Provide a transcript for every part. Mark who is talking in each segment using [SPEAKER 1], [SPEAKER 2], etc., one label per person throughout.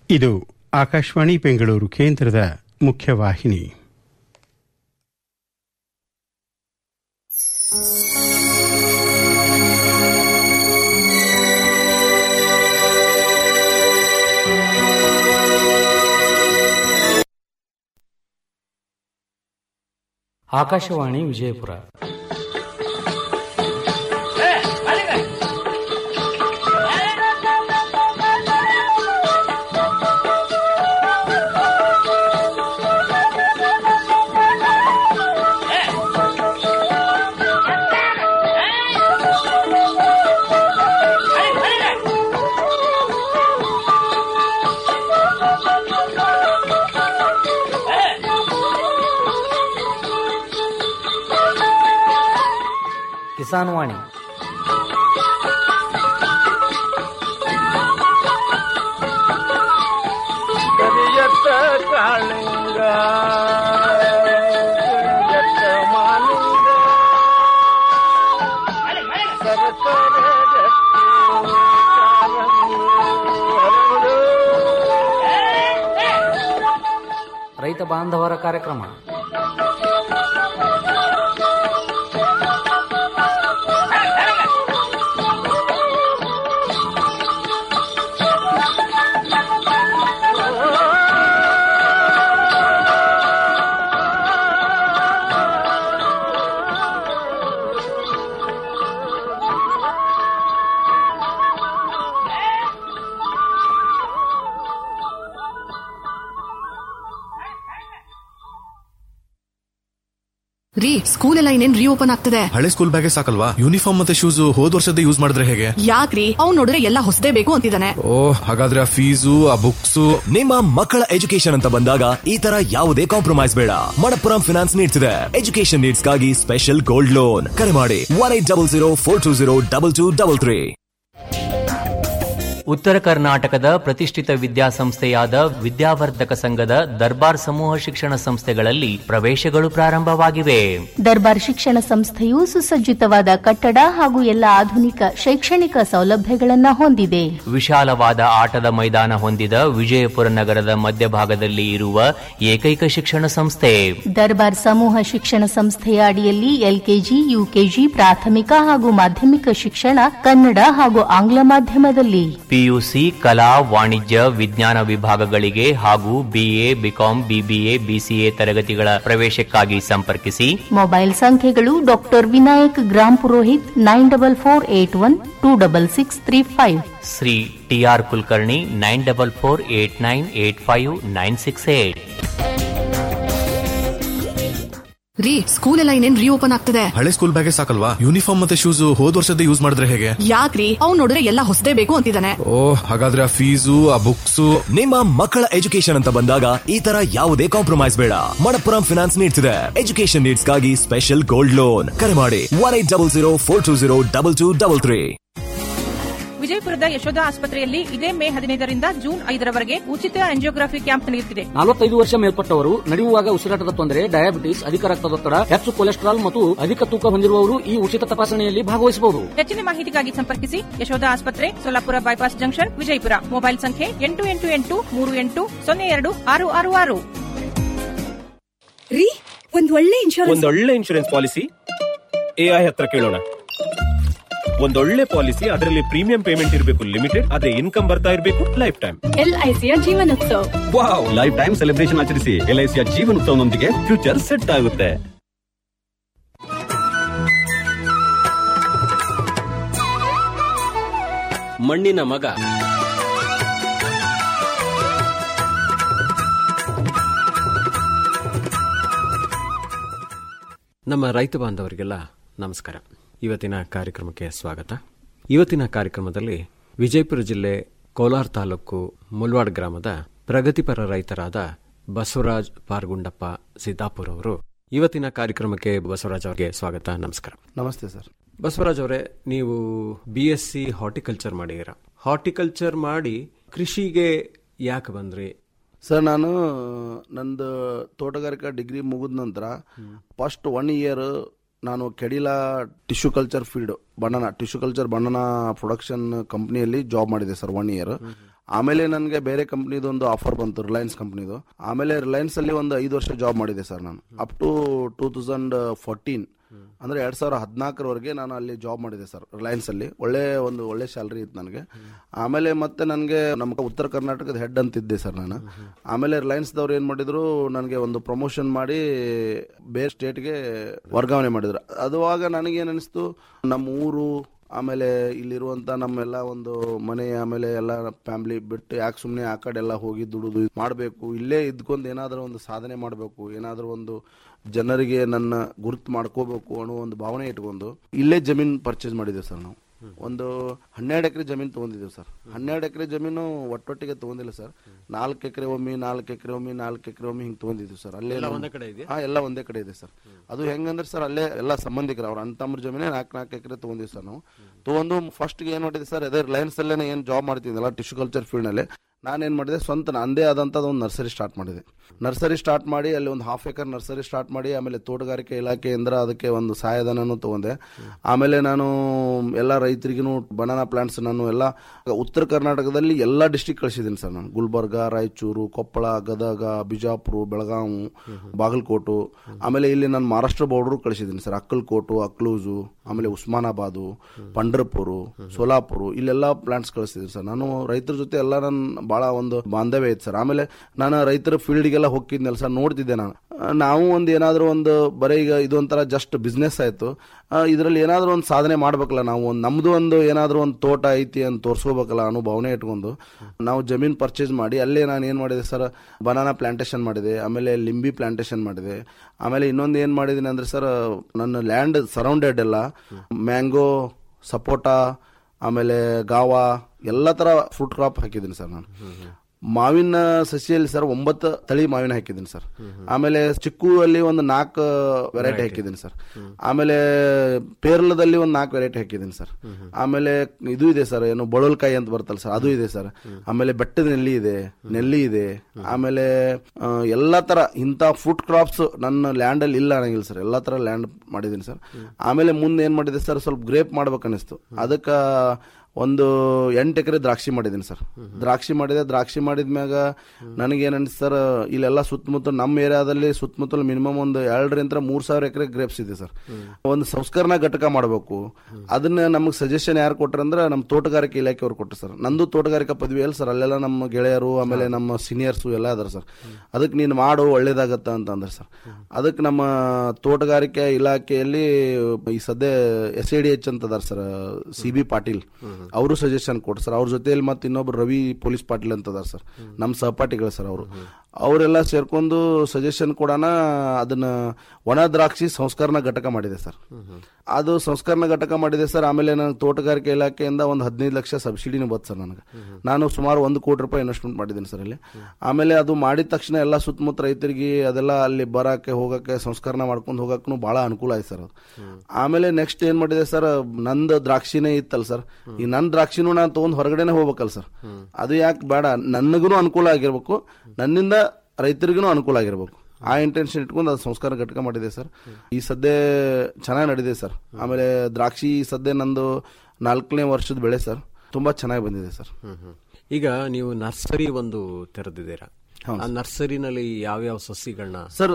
[SPEAKER 1] ಇದು ಆಕಾಶವಾಣಿ ಬೆಂಗಳೂರು ಕೇಂದ್ರದ ಮುಖ್ಯವಾಹಿನಿ
[SPEAKER 2] ಆಕಾಶವಾಣಿ ವಿಜಯಪುರ ಕಿಸಾನ್ ವಾಣಿ
[SPEAKER 3] ಕರಿಯತ್ತ ಕಾಳಿಂಗ ಕರಿಯತ್ತ ಮಾಲಿಂಗ ಸರಸರ ರತ್ನ ಕಾರಂಗಿ ಹರಡು.
[SPEAKER 2] ರೈತ ಬಾಂಧವರ ಕಾರ್ಯಕ್ರಮ
[SPEAKER 4] ರೀ ಸ್ಕೂಲ್ ಎಲ್ಲ ಇನ್ನೇನ್ ರೀಓಪನ್ ಆಗ್ತದೆ
[SPEAKER 5] ಹಳೆ ಸ್ಕೂಲ್ ಬ್ಯಾಗೇ ಸಾಕಲ್ವಾ ಯೂನಿಫಾರ್ಮ್ ಮತ್ತೆ ಶೂಸ್ ಹೋದ್ ವರ್ಷದ ಯೂಸ್ ಮಾಡಿದ್ರೆ ಹೇಗೆ
[SPEAKER 4] ಯಾಕ್ರಿ ಅವ್ನ್ ನೋಡಿದ್ರೆ ಎಲ್ಲ ಹೊಸದೇ ಬೇಕು ಅಂತಿದ್ದಾನೆ
[SPEAKER 5] ಓ ಹಾಗಾದ್ರೆ ಆ ಫೀಸು ಆ ಬುಕ್ಸ್
[SPEAKER 6] ನಿಮ್ಮ ಮಕ್ಕಳ ಎಜುಕೇಶನ್ ಅಂತ ಬಂದಾಗ ಈ ತರ ಯಾವುದೇ ಕಾಂಪ್ರಮೈಸ್ ಬೇಡ ಮಣಪ್ಪುರಂ ಫಿನಾನ್ಸ್ ನೀಡ್ತಿದೆ ಎಜುಕೇಶನ್ ನೀಡ್ಸ್ ಗಾಗಿ ಸ್ಪೆಷಲ್ ಗೋಲ್ಡ್ ಲೋನ್ ಕರೆ ಮಾಡಿ one eight double zero four two zero double two double three
[SPEAKER 2] ಉತ್ತರ ಕರ್ನಾಟಕದ ಪ್ರತಿಷ್ಠಿತ ವಿದ್ಯಾಸಂಸ್ಥೆಯಾದ ವಿದ್ಯಾವರ್ಧಕ ಸಂಘದ ದರ್ಬಾರ್ ಸಮೂಹ ಶಿಕ್ಷಣ ಸಂಸ್ಥೆಗಳಲ್ಲಿ ಪ್ರವೇಶಗಳು ಪ್ರಾರಂಭವಾಗಿವೆ
[SPEAKER 7] ದರ್ಬಾರ್ ಶಿಕ್ಷಣ ಸಂಸ್ಥೆಯು ಸುಸಜ್ಜಿತವಾದ ಕಟ್ಟಡ ಹಾಗೂ ಎಲ್ಲ ಆಧುನಿಕ ಶೈಕ್ಷಣಿಕ ಸೌಲಭ್ಯಗಳನ್ನು ಹೊಂದಿದೆ
[SPEAKER 2] ವಿಶಾಲವಾದ ಆಟದ ಮೈದಾನ ಹೊಂದಿದ ವಿಜಯಪುರ ನಗರದ ಮಧ್ಯಭಾಗದಲ್ಲಿ ಇರುವ ಏಕೈಕ ಶಿಕ್ಷಣ ಸಂಸ್ಥೆ
[SPEAKER 7] ದರ್ಬಾರ್ ಸಮೂಹ ಶಿಕ್ಷಣ ಸಂಸ್ಥೆಯ ಅಡಿಯಲ್ಲಿ ಎಲ್ಕೆಜಿ ಯುಕೆಜಿ ಪ್ರಾಥಮಿಕ ಹಾಗೂ ಮಾಧ್ಯಮಿಕ ಶಿಕ್ಷಣ ಕನ್ನಡ ಹಾಗೂ ಆಂಗ್ಲ ಮಾಧ್ಯಮದಲ್ಲಿ
[SPEAKER 2] ಪಿಯುಸಿ ಕಲಾ ವಾಣಿಜ್ಯ ವಿಜ್ಞಾನ ವಿಭಾಗಗಳಿಗೆ ಹಾಗೂ ಬಿಎ ಬಿಕಾಂ ಬಿಬಿಎ ಬಿಸಿಎ ತರಗತಿಗಳ ಪ್ರವೇಶಕ್ಕಾಗಿ ಸಂಪರ್ಕಿಸಿ
[SPEAKER 7] ಮೊಬೈಲ್ ಸಂಖ್ಯೆಗಳು doctor Vinayak Grampurohit nine double four eight one two double six three five
[SPEAKER 2] Shri TR Kulkarni nine double four eight nine eight five nine six eight
[SPEAKER 4] ರೀ ಸ್ಕೂಲ್ ಎಲ್ಲ ಇನ್ನೇನ್ ರೀಓಪನ್ ಆಗ್ತದೆ
[SPEAKER 5] ಹಳೆ ಸ್ಕೂಲ್ ಬ್ಯಾಗೇ ಸಾಕಲ್ವಾ uniform ಮತ್ತೆ ಶೂಸ್ ಹೋದ್ ವರ್ಷದ ಯೂಸ್ ಮಾಡಿದ್ರೆ ಹೇಗೆ
[SPEAKER 4] ಯಾಕ್ರಿ ಅವ್ನ್ ನೋಡಿದ್ರೆ ಎಲ್ಲ ಹೊಸದೇ ಬೇಕು ಅಂತಿದ್ದಾನೆ
[SPEAKER 5] ಓ ಹಾಗಾದ್ರೆ ಆ ಫೀಸು ಆ ಬುಕ್ಸ್
[SPEAKER 6] ನಿಮ್ಮ ಮಕ್ಕಳ ಎಜುಕೇಶನ್ ಅಂತ ಬಂದಾಗ ಈ ತರ ಯಾವುದೇ ಕಾಂಪ್ರಮೈಸ್ ಬೇಡ ಮಣಪ್ಪುರಂ ಫಿನಾನ್ಸ್ ನೀಡ್ತಿದೆ ಎಜುಕೇಶನ್ ನೀಡ್ಸ್ ಗಾಗಿ ಸ್ಪೆಷಲ್ ಗೋಲ್ಡ್ ಲೋನ್ ಕರೆ ಮಾಡಿ one eight double zero four two zero double two double three
[SPEAKER 8] ವಿಜಯಪುರದ ಯಶೋಧ ಆಸ್ಪತ್ರೆಯಲ್ಲಿ ಇದೇ ಮೇ ಹದಿನೈದರಿಂದ ಜೂನ್ ಐದರವರೆಗೆ ಉಚಿತ ಆಂಜಿಯೋಗ್ರಫಿ ಕ್ಯಾಂಪ್ ನಡೆಯುತ್ತಿದೆ
[SPEAKER 9] ನಲವತ್ತೈದು ವರ್ಷ ಮೇಲ್ಪಟ್ಟವರು ನಡೆಯುವಾಗ ಉಸಿರಾಟದ ತೊಂದರೆ ಡಯಾಬಿಟಿಸ್ ಅಧಿಕ ರಕ್ತದೊತ್ತಡ ಹೆಚ್ಚು ಕೊಲೆಸ್ಟ್ರಾಲ್ ಮತ್ತು ಅಧಿಕ ತೂಕ ಹೊಂದಿರುವವರು ಈ ಉಚಿತ ತಪಾಸಣೆಯಲ್ಲಿ ಭಾಗವಹಿಸಬಹುದು
[SPEAKER 8] ಹೆಚ್ಚಿನ ಮಾಹಿತಿಗಾಗಿ ಸಂಪರ್ಕಿಸಿ ಯಶೋಧ ಆಸ್ಪತ್ರೆ Solapur bypass junction Vijayapura mobile ಸಂಖ್ಯೆ ಎಂಟು ಎಂಟು ಎಂಟು ಮೂರು ಎಂಟು ಸೊನ್ನೆ ಎರಡು ಆರು ಆರು ಆರು
[SPEAKER 10] ರೀ ಒಂದ್ ಒಳ್ಳೆ ಇನ್ಶೂರೆನ್ಸ್
[SPEAKER 11] ಒಂದೊಳ್ಳೆ ಇನ್ಶೂರೆನ್ಸ್ ಪಾಲಿಸಿ ಎಐ ಹತ್ರ ಕೇಳೋಣ ಒಂದೊಳ್ಳೆ ಪಾಲಿಸಿ ಅದರಲ್ಲಿ ಪ್ರೀಮಿಯಂ ಪೇಮೆಂಟ್ ಇರಬೇಕು ಲಿಮಿಟೆಡ್ ಅದೇ ಇನ್ಕಮ್ ಬರ್ತಾ ಇರಬೇಕು ಲೈಫ್ ಟೈಮ್
[SPEAKER 10] ಎಲ್ಐಸಿಯ Jeevanotsav
[SPEAKER 11] wow life time celebration ಆಚರಿಸಿ ಎಲ್ಐಸಿಯ ಜೀವನೋತ್ಸವನೊಂದಿಗೆ ಫ್ಯೂಚರ್ ಸೆಟ್ ಆಗುತ್ತೆ
[SPEAKER 9] ಮಣ್ಣಿನ ಮಗ
[SPEAKER 12] ನಮ್ಮ ರೈತ ಬಾಂಧವರಿಗೆಲ್ಲ ನಮಸ್ಕಾರ ಇವತ್ತಿನ ಕಾರ್ಯಕ್ರಮಕ್ಕೆ ಸ್ವಾಗತ ಇವತ್ತಿನ ಕಾರ್ಯಕ್ರಮದಲ್ಲಿ ವಿಜಯಪುರ ಜಿಲ್ಲೆ ಕೋಲಾರ ತಾಲೂಕು ಮುಲ್ವಾಡ್ ಗ್ರಾಮದ ಪ್ರಗತಿಪರ ರೈತರಾದ ಬಸವರಾಜ್ ಪಾರ್ಗುಂಡಪ್ಪ ಸಿದ್ದಾಪುರ್ ಅವರು ಇವತ್ತಿನ ಕಾರ್ಯಕ್ರಮಕ್ಕೆ ಬಸವರಾಜ್ ಅವರಿಗೆ ಸ್ವಾಗತ ನಮಸ್ಕಾರ
[SPEAKER 13] ನಮಸ್ತೆ ಸರ್
[SPEAKER 12] ಬಸವರಾಜ್ ಅವರೇ ನೀವು ಬಿ ಎಸ್ ಸಿ ಹಾರ್ಟಿಕಲ್ಚರ್ ಮಾಡಿದ್ದೀರಾ ಹಾರ್ಟಿಕಲ್ಚರ್ ಮಾಡಿ ಕೃಷಿಗೆ ಯಾಕೆ ಬಂದ್ರಿ
[SPEAKER 13] ಸರ್ ನಾನು ನಂದು ತೋಟಗಾರಿಕಾ ಡಿಗ್ರಿ ಮುಗಿದ ನಂತರ ಫಸ್ಟ್ ಒನ್ ಇಯರ್ ನಾನು Cadila tissue culture field banana tissue culture banana production ಕಂಪ್ನಿಯಲ್ಲಿ ಜಾಬ್ ಮಾಡಿದೆ ಸರ್ ಒನ್ ಇಯರ್ ಆಮೇಲೆ ನನಗೆ ಬೇರೆ ಕಂಪ್ನಿದು ಒಂದು ಆಫರ್ ಬಂತು ರಿಲಯನ್ಸ್ ಕಂಪ್ನಿದು ಆಮೇಲೆ ರಿಲಯನ್ಸ್ ಅಲ್ಲಿ ಒಂದು ಐದು ವರ್ಷ ಜಾಬ್ ಮಾಡಿದೆ ಸರ್ ನಾನು up to two thousand fourteen ಅಂದ್ರೆ ಎರಡ್ ಸಾವಿರ ಹದಿನಾಲ್ಕರವರೆಗೆ ನಾನು ಅಲ್ಲಿ ಜಾಬ್ ಮಾಡಿದೆ ಸರ್ ರಿಲಯನ್ಸ್ ಅಲ್ಲಿ ಒಳ್ಳೆ ಒಂದು ಒಳ್ಳೆ ಸ್ಯಾಲ್ರಿ ಇತ್ತು ನನಗೆ ಆಮೇಲೆ ಮತ್ತೆ ನನಗೆ ನಮ್ಮ ಉತ್ತರ ಕರ್ನಾಟಕದ ಹೆಡ್ ಅಂತಿದ್ದೆ ಸರ್ ನಾನು ಆಮೇಲೆ ರಿಲಯನ್ಸ್ ದವ್ರು ಏನ್ ಮಾಡಿದ್ರು ನನಗೆ ಒಂದು ಪ್ರಮೋಷನ್ ಮಾಡಿ ಬೇರೆ ಸ್ಟೇಟ್ಗೆ ವರ್ಗಾವಣೆ ಮಾಡಿದ್ರು ಅದುವಾಗ ನನಗೇನು ಅನಿಸ್ತು ನಮ್ಮ ಊರು ಆಮೇಲೆ ಇಲ್ಲಿರುವಂತ ನಮ್ಮೆಲ್ಲ ಒಂದು ಮನೆ ಆಮೇಲೆ ಎಲ್ಲ ಫ್ಯಾಮಿಲಿ ಬಿಟ್ಟು ಯಾಕೆ ಸುಮ್ಮನೆ ಆ ಕಡೆ ಎಲ್ಲ ಹೋಗಿ ದುಡುದು ಮಾಡಬೇಕು ಇಲ್ಲೇ ಇದ್ಕೊಂಡು ಏನಾದರೂ ಒಂದು ಸಾಧನೆ ಮಾಡಬೇಕು ಏನಾದರೂ ಒಂದು ಜನರಿಗೆ ನನ್ನ ಗುರುತು ಮಾಡ್ಕೋಬೇಕು ಅನ್ನೋ ಒಂದು ಭಾವನೆ ಇಟ್ಕೊಂಡು ಇಲ್ಲೇ ಜಮೀನ್ ಪರ್ಚೇಸ್ ಮಾಡಿದ್ದೇವೆ ಸರ್ ನಾವು ಒಂದು ಹನ್ನೆರಡು ಎಕರೆ ಜಮೀನು ತೊಗೊಂಡಿದ್ದೇವೆ ಸರ್ ಹನ್ನೆರಡು ಎಕರೆ ಜಮೀನು ಒಟ್ಟೊಟ್ಟಿಗೆ ತೊಗೊಂಡಿಲ್ಲ ಸರ್ ನಾಲ್ಕು ಎಕರೆ ಒಮ್ಮೆ ನಾಲ್ಕು ಎಕರೆ ಒಮ್ಮೆ ನಾಲ್ಕು ಎಕರೆ ಒಮ್ಮೆ ಹಿಂಗೆ ತೊಗೊಂಡಿದ್ದೀವಿ ಸರ್ ಅಲ್ಲೇ
[SPEAKER 12] ಎಲ್ಲ
[SPEAKER 13] ನಮ್ಮ-
[SPEAKER 12] ಒಂದೇ ಕಡೆ ಇದೆಯಾ?
[SPEAKER 13] ಹಾ ಎಲ್ಲ ಒಂದೇ ಕಡೆ ಇದೆ ಸರ್ ಅದು ಹೆಂಗಂದ್ರೆ ಸರ್ ಅಲ್ಲೇ ಎಲ್ಲ ಸಂಬಂಧಿಕರು ಅವ್ರ ಅಂತಮ್ರ ಜಮೀನೇ ನಾಲ್ಕು ನಾಲ್ಕು ಎಕರೆ ತೊಗೊಂಡಿವಿ ಸರ್ ನಾವು ತೊಗೊಂಡು ಫಸ್ಟ್ಗೆ ಏನು ಮಾಡಿದೆ ಸರ್ ಅದೇ ರಿಲಯನ್ಸ್ ಅಲ್ಲೇ ಏನು ಜಾಬ್ ಮಾಡ್ತಿದ್ದಲ್ಲ ಟಿಶ್ಯೂ ಕಲ್ಚರ್ ಫೀಲ್ಡ್ನಲ್ಲಿ ನಾನೇನು ಮಾಡಿದೆ ಸ್ವಂತ ನಂದೇ ಆದಂಥದ್ದು ಒಂದು ನರ್ಸರಿ ಸ್ಟಾರ್ಟ್ ಮಾಡಿದೆ ನರ್ಸರಿ ಸ್ಟಾರ್ಟ್ ಮಾಡಿ ಅಲ್ಲಿ ಒಂದು ಹಾಫ್ ಏಕರ್ ನರ್ಸರಿ ಸ್ಟಾರ್ಟ್ ಮಾಡಿ ಆಮೇಲೆ ತೋಟಗಾರಿಕೆ ಇಲಾಖೆಯಿಂದ ಅದಕ್ಕೆ ಒಂದು ಸಹಾಯಧನನೂ ತಗೊಂಡೆ ಆಮೇಲೆ ನಾನು ಎಲ್ಲ ರೈತರಿಗೂ ಬನಾನಾ ಪ್ಲಾಂಟ್ಸ್ ನಾನು ಎಲ್ಲ ಉತ್ತರ ಕರ್ನಾಟಕದಲ್ಲಿ ಎಲ್ಲ ಡಿಸ್ಟಿಕ್ ಕಳಿಸಿದ್ದೀನಿ ಸರ್ ನಾನು ಗುಲ್ಬರ್ಗ ರಾಯಚೂರು ಕೊಪ್ಪಳ ಗದಗ ಬಿಜಾಪುರ ಬೆಳಗಾವಿ ಬಾಗಲಕೋಟು ಆಮೇಲೆ ಇಲ್ಲಿ ನಾನು ಮಹಾರಾಷ್ಟ್ರ ಬಾರ್ಡರ್ ಕಳಿಸಿದ್ದೀನಿ ಸರ್ ಅಕ್ಕಲ್ಕೋಟು ಅಕ್ಲೂಜು ಆಮೇಲೆ ಉಸ್ಮಾನಾಬಾದು ಪಂಡ್ರಪುರು ಸೋಲಾಪುರ ಇಲ್ಲೆಲ್ಲ ಪ್ಲಾಂಟ್ಸ್ ಕಳಿಸ್ತಿದ್ದೀನಿ ಸರ್ ನಾನು ರೈತರ ಜೊತೆ ಎಲ್ಲ ನನ್ನ ಬಹಳ ಒಂದು ಬಾಂಧವ್ಯ ಐತೆ ಸರ್ ಆಮೇಲೆ ನಾನು ರೈತರ ಫೀಲ್ಡ್ಗೆಲ್ಲ ಹೋಗಿದ್ನಲ್ಲ ಸರ್ ನೋಡ್ತಿದ್ದೆ ನಾನು ಆ, ನಾವು ಒಂದು ಏನಾದರೂ ಒಂದು ಬರೀ ಈಗ ಇದೊಂಥರ ಜಸ್ಟ್ ಬಿಸ್ನೆಸ್ ಆಯಿತು ಇದರಲ್ಲಿ ಏನಾದರೂ ಒಂದು ಸಾಧನೆ ಮಾಡ್ಬೇಕಲ್ಲ ನಾವು ಒಂದು ನಮ್ಮದು ಒಂದು ಏನಾದರೂ ಒಂದು ತೋಟ ಐತಿ ಅಂತ ತೋರಿಸ್ಕೋಬೇಕಲ್ಲ ಅನ್ನೋ ಭಾವನೆ ಇಟ್ಕೊಂಡು ನಾವು ಜಮೀನು ಪರ್ಚೇಸ್ ಮಾಡಿ ಅಲ್ಲೇ ನಾನು ಏನು ಮಾಡಿದೆ ಸರ್ ಬನಾನಾ ಪ್ಲಾಂಟೇಶನ್ ಮಾಡಿದೆ ಆಮೇಲೆ ಲಿಂಬಿ ಪ್ಲಾಂಟೇಶನ್ ಮಾಡಿದೆ ಆಮೇಲೆ ಇನ್ನೊಂದು ಏನು ಮಾಡಿದ್ದೀನಿ ಅಂದರೆ ಸರ್ ನನ್ನ ಲ್ಯಾಂಡ್ ಸರೌಂಡೆಡ್ ಎಲ್ಲ ಮ್ಯಾಂಗೋ ಸಪೋಟ ಆಮೇಲೆ ಗಾವ ಎಲ್ಲ ಥರ ಫ್ರೂಟ್ ಕ್ರಾಪ್ ಹಾಕಿದ್ದೀನಿ ಸರ್ ನಾನು ಮಾವಿನ ಸಸಿಯಲ್ಲಿ ಸರ್ ಒಂಬತ್ತು ತಳಿ ಮಾವಿನ ಹಾಕಿದ್ದೀನಿ ಸರ್ ಆಮೇಲೆ ಚಿಕ್ಕು ಅಲ್ಲಿ ಒಂದು ನಾಲ್ಕು ವೆರೈಟಿ ಹಾಕಿದ್ದೀನಿ ಸರ್ ಆಮೇಲೆ ಪೇರ್ಲದಲ್ಲಿ ಒಂದು ನಾಲ್ಕು ವೆರೈಟಿ ಹಾಕಿದ್ದೀನಿ ಸರ್ ಆಮೇಲೆ ಇದು ಇದೆ ಸರ್ ಏನು ಬಳಲ್ಕಾಯಿ ಅಂತ ಬರ್ತಲ್ಲ ಸರ್ ಅದು ಇದೆ ಸರ್ ಆಮೇಲೆ ಬೆಟ್ಟದ ನೆಲ್ಲಿ ಇದೆ ನೆಲ್ಲಿ ಇದೆ ಆಮೇಲೆ ಆ, ಎಲ್ಲಾ ತರ ಇಂಥ ಫುಡ್ ಕ್ರಾಪ್ಸ್ ನನ್ನ ಲ್ಯಾಂಡ್ ಅಲ್ಲಿ ಇಲ್ಲ ಅನ್ನಂಗಿಲ್ಲ ಸರ್ ಎಲ್ಲಾ ತರ ಲ್ಯಾಂಡ್ ಮಾಡಿದ್ದೀನಿ ಸರ್ ಆಮೇಲೆ ಮುಂದೆ ಏನ್ ಮಾಡಿದೆ ಸರ್ ಸ್ವಲ್ಪ ಗ್ರೇಪ್ ಮಾಡ್ಬೇಕನ್ನಿಸ್ತು ಅದಕ್ಕ ಒಂದು ಎಂಟು ಎಕರೆ ದ್ರಾಕ್ಷಿ ಮಾಡಿದ್ದೀನಿ ಸರ್ ದ್ರಾಕ್ಷಿ ಮಾಡಿದೆ ದ್ರಾಕ್ಷಿ ಮಾಡಿದ್ಮ್ಯಾಗ ನನಗೇನು ಅನಿಸ್ತು ಸರ್ ಇಲ್ಲೆಲ್ಲ ಸುತ್ತಮುತ್ತ ನಮ್ಮ ಏರಿಯಾದಲ್ಲಿ ಸುತ್ತಮುತ್ತಲು ಮಿನಿಮಮ್ ಒಂದು ಎರಡರಿಂದ ಮೂರು ಸಾವಿರ ಎಕರೆ ಗ್ರೇಪ್ಸ್ ಇದೆ ಸರ್ ಒಂದು ಸಂಸ್ಕರಣಾ ಘಟಕ ಮಾಡಬೇಕು ಅದನ್ನ ನಮಗೆ ಸಜೆಷನ್ ಯಾರು ಕೊಟ್ರಂದ್ರೆ ನಮ್ಮ ತೋಟಗಾರಿಕೆ ಇಲಾಖೆಯವ್ರು ಕೊಟ್ಟರು ಸರ್ ನಂದು ತೋಟಗಾರಿಕಾ ಪದವಿ ಅಲ್ಲ ಸರ್ ಅಲ್ಲೆಲ್ಲ ನಮ್ಮ ಗೆಳೆಯರು ಆಮೇಲೆ ನಮ್ಮ ಸೀನಿಯರ್ಸು ಎಲ್ಲ ಅದಾರ ಸರ್ ಅದಕ್ಕೆ ನೀನು ಮಾಡು ಒಳ್ಳೇದಾಗತ್ತ ಅಂತ ಅಂದ್ರೆ ಸರ್ ಅದಕ್ಕೆ ನಮ್ಮ ತೋಟಗಾರಿಕೆ ಇಲಾಖೆಯಲ್ಲಿ ಈ ಸದ್ಯ ಎಸ್ ಎ ಡಿ ಎಚ್ ಅಂತ ಅದಾರ ಸರ್ ಸಿ ಬಿ ಪಾಟೀಲ್ ಅವರು ಸಜೆಷನ್ ಕೊಟ್ಟು ಸರ್ ಅವ್ರ ಜೊತೆಯಲ್ಲಿ ಮತ್ತೆ ಇನ್ನೊಬ್ರು ರವಿ ಪೊಲೀಸ್ ಪಾಟೀಲ್ ಅಂತ ಅದಾರ ಸರ್ ನಮ್ಮ ಸಹಪಾಠಿಗಳು ಸರ್ ಅವರು ಅವರೆಲ್ಲ ಸೇರ್ಕೊಂಡು ಸಜೆಷನ್ ಕೊಡೋಣ ಅದನ್ನ ಒಣ ದ್ರಾಕ್ಷಿ ಸಂಸ್ಕರಣಾ ಘಟಕ ಮಾಡಿದೆ ಸರ್ ಅದು ಸಂಸ್ಕರಣಾ ಘಟಕ ಮಾಡಿದೆ ಸರ್ ಆಮೇಲೆ ನನಗೆ ತೋಟಗಾರಿಕೆ ಇಲಾಖೆಯಿಂದ ಒಂದು ಹದಿನೈದು ಲಕ್ಷ ಸಬ್ಸಿಡಿನೂ ಬಂತು ಸರ್ ನನಗೆ ನಾನು ಸುಮಾರು ಒಂದು ಕೋಟಿ ರೂಪಾಯಿ ಇನ್ವೆಸ್ಟ್ಮೆಂಟ್ ಮಾಡಿದ್ದೀನಿ ಸರ್ ಅಲ್ಲಿ ಆಮೇಲೆ ಅದು ಮಾಡಿದ ತಕ್ಷಣ ಎಲ್ಲ ಸುತ್ತಮುತ್ತ ರೈತರಿಗೆ ಅದೆಲ್ಲ ಅಲ್ಲಿ ಬರಕ್ಕೆ ಹೋಗಕ್ಕೆ ಸಂಸ್ಕರಣೆ ಮಾಡ್ಕೊಂಡು ಹೋಗಕ್ಕೂ ಬಹಳ ಅನುಕೂಲ ಆಯ್ತು ಸರ್ ಅದು ಆಮೇಲೆ ನೆಕ್ಸ್ಟ್ ಏನ್ ಮಾಡಿದೆ ಸರ್ ನಂದು ದ್ರಾಕ್ಷಿನೇ ಇತ್ತಲ್ಲ ಸರ್ ಈ ನನ್ನ ದ್ರಾಕ್ಷಿನೂ ನಾನು ತಗೊಂಡ್ ಹೊರಗಡೆನೆ ಹೋಗ್ಬೇಕಲ್ಲ ಸರ್ ಅದು ಯಾಕೆ ಬೇಡ ನನಗೂ ಅನುಕೂಲ ಆಗಿರ್ಬೇಕು ನನ್ನಿಂದ ರೈತರಿಗೂ ಅನುಕೂಲ ಆಗಿರ್ಬೇಕು ಆ ಇಂಟೆನ್ಷನ್ ಇಟ್ಕೊಂಡು ಅದು ಸಂಸ್ಕಾರ ಘಟಕ ಮಾಡಿದೆ ಸರ್ ಈ ಸದ್ಯ ಚೆನ್ನಾಗಿ ನಡೆದಿದೆ ಸರ್ ಆಮೇಲೆ ದ್ರಾಕ್ಷಿ ಈ ಸದ್ಯ ನಂದು ನಾಲ್ಕನೇ ವರ್ಷದ ಬೆಳೆ ಸರ್ ತುಂಬಾ ಚೆನ್ನಾಗಿ ಬಂದಿದೆ ಸರ್
[SPEAKER 12] ಈಗ ನೀವು ನರ್ಸರಿ ಒಂದು ತೆರೆದಿದ್ದೀರಾ ಆ ನರ್ಸರಿನಲ್ಲಿ ಯಾವ್ಯಾವ ಸಸಿಗಳನ್ನ
[SPEAKER 13] sir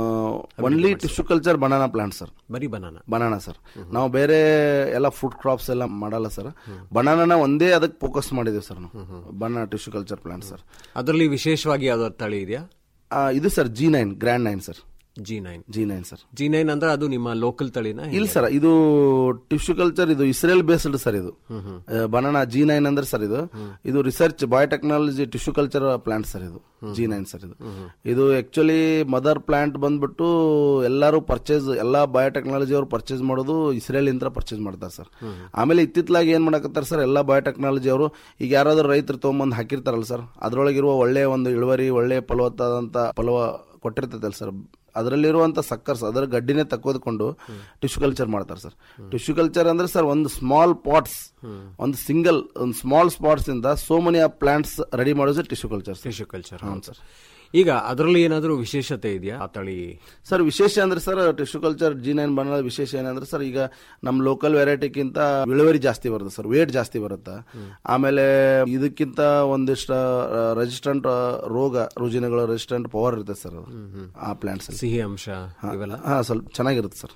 [SPEAKER 13] only tissue culture banana plant sir
[SPEAKER 12] ಬರೀ ಬನಾನಾ
[SPEAKER 13] ಬನಾನಾ ಸರ್ ನಾವು ಬೇರೆ ಎಲ್ಲ ಫುಡ್ ಕ್ರಾಪ್ಸ್ ಎಲ್ಲ ಮಾಡಲ್ಲ ಸರ್ ಬನಾನಾನ ಒಂದೇ ಅದಕ್ಕೆ ಫೋಕಸ್ ಮಾಡಿದ್ದೇವೆ ಸರ್ ನಾವು banana tissue culture plant sir
[SPEAKER 12] ಅದರಲ್ಲಿ ವಿಶೇಷವಾಗಿ ಯಾವ್ದಾದ್ರು ತಳಿ ಇದೆಯಾ
[SPEAKER 13] ಇದು sir G nine grand nine sir
[SPEAKER 12] G nine
[SPEAKER 13] G nine sir
[SPEAKER 12] G nine ಅಂದ್ರೆ ಅದು ನಿಮ್ಮ ಲೋಕಲ್ ತಳಿನ
[SPEAKER 13] ಇಲ್ಲ ಸರ್ ಇದು ಟಿಶ್ಯೂ ಕಲ್ಚರ್ ಇದು ಇಸ್ರೇಲ್ ಬೇಸ್ಡ್ ಸರ್ ಇದು ಬನಾನಾ ಜಿ ನೈನ್ ಅಂದ್ರೆ ಸರ್ ಇದು ಇದು research biotechnology tissue culture plant sir ಇದು ಜಿ ನೈನ್ ಸರ್ ಇದು ಇದು ಆಕ್ಚುಲಿ ಮದರ್ ಪ್ಲಾಂಟ್ ಬಂದ್ಬಿಟ್ಟು ಎಲ್ಲರೂ ಪರ್ಚೇಸ್ ಎಲ್ಲಾ ಬಯೋಟೆಕ್ನಾಲಜಿ ಅವರು ಪರ್ಚೇಸ್ ಮಾಡೋದು ಇಸ್ರೇಲ್ ಇಂದ ಪರ್ಚೇಸ್ ಮಾಡ್ತಾರೆ ಸರ್ ಆಮೇಲೆ ಇತ್ತಿತ್ತಲಾಗಿ ಏನ್ ಮಾಡಕತ್ತಾರೆ ಸರ್ ಎಲ್ಲಾ ಬಯೋಟೆಕ್ನಾಲಜಿ ಅವರು ಈಗ ಯಾರಾದ್ರೂ ರೈತರು ತೊಗೊಂಬಂದು ಹಾಕಿರ್ತಾರಲ್ಲ ಸರ್ ಅದ್ರೊಳಗಿರುವ ಒಳ್ಳೆ ಒಂದು ಇಳುವರಿ ಒಳ್ಳೆ ಫಲವತ್ತಾದಂತ ಫಲವ ಕೊಟ್ಟಿರ್ತೈತಲ್ಲ ಸರ್ ಅದರಲ್ಲಿರುವಂತ ಸಕ್ಕರ್ಸ್ ಅದರ ಗಡ್ಡಿನೇ ತಕ್ಕೋದ್ಕೊಂಡು ಟಿಶ್ಯೂ ಕಲ್ಚರ್ ಮಾಡ್ತಾರೆ ಸರ್ ಟಿಶ್ಯೂ ಕಲ್ಚರ್ ಅಂದ್ರೆ ಸರ್ ಒಂದು ಸ್ಮಾಲ್ ಪಾಟ್ಸ್ ಒಂದು ಸಿಂಗಲ್ ಒಂದು ಸ್ಮಾಲ್ ಸ್ಪಾಟ್ಸ್ ಇಂದ ಸೋ ಮನಿ ಆ ಪ್ಲಾಂಟ್ಸ್ ರೆಡಿ ಮಾಡೋದು ಟಿಶ್ಯೂ ಕಲ್ಚರ್
[SPEAKER 12] ಟಿಶ್ಯೂ ಕಲ್ಚರ್
[SPEAKER 13] ಹೌದು ಸರ್
[SPEAKER 12] ಈಗ ಅದರಲ್ಲಿ ಏನಾದರೂ ವಿಶೇಷತೆ ಇದೆಯಾ ಆ ತಳಿ
[SPEAKER 13] ಸರ್ ವಿಶೇಷ ಅಂದ್ರೆ sir tissue culture G nine ಬಣ್ಣದ ವಿಶೇಷ ಏನಂದ್ರೆ ಸರ್ ಈಗ ನಮ್ಮ ಲೋಕಲ್ ವೆರೈಟಿಗಿಂತ ಇಳುವರಿ ಜಾಸ್ತಿ ಬರುತ್ತೆ ಸರ್ ವೇಟ್ ಜಾಸ್ತಿ ಬರುತ್ತೆ ಆಮೇಲೆ ಇದಕ್ಕಿಂತ ಒಂದಿಷ್ಟು ರೆಸಿಸ್ಟೆಂಟ್ ರೋಗ ರುಜಿನಗಳ ರೆಸಿಸ್ಟೆಂಟ್ ಪವರ್ ಇರುತ್ತೆ ಸರ್ ಅದು ಆ ಪ್ಲಾಂಟ್ಸ್
[SPEAKER 12] ಸಿಹಿ ಅಂಶ ಇವೆಲ್ಲ
[SPEAKER 13] ಹಾ ಸ್ವಲ್ಪ ಚೆನ್ನಾಗಿರುತ್ತೆ ಸರ್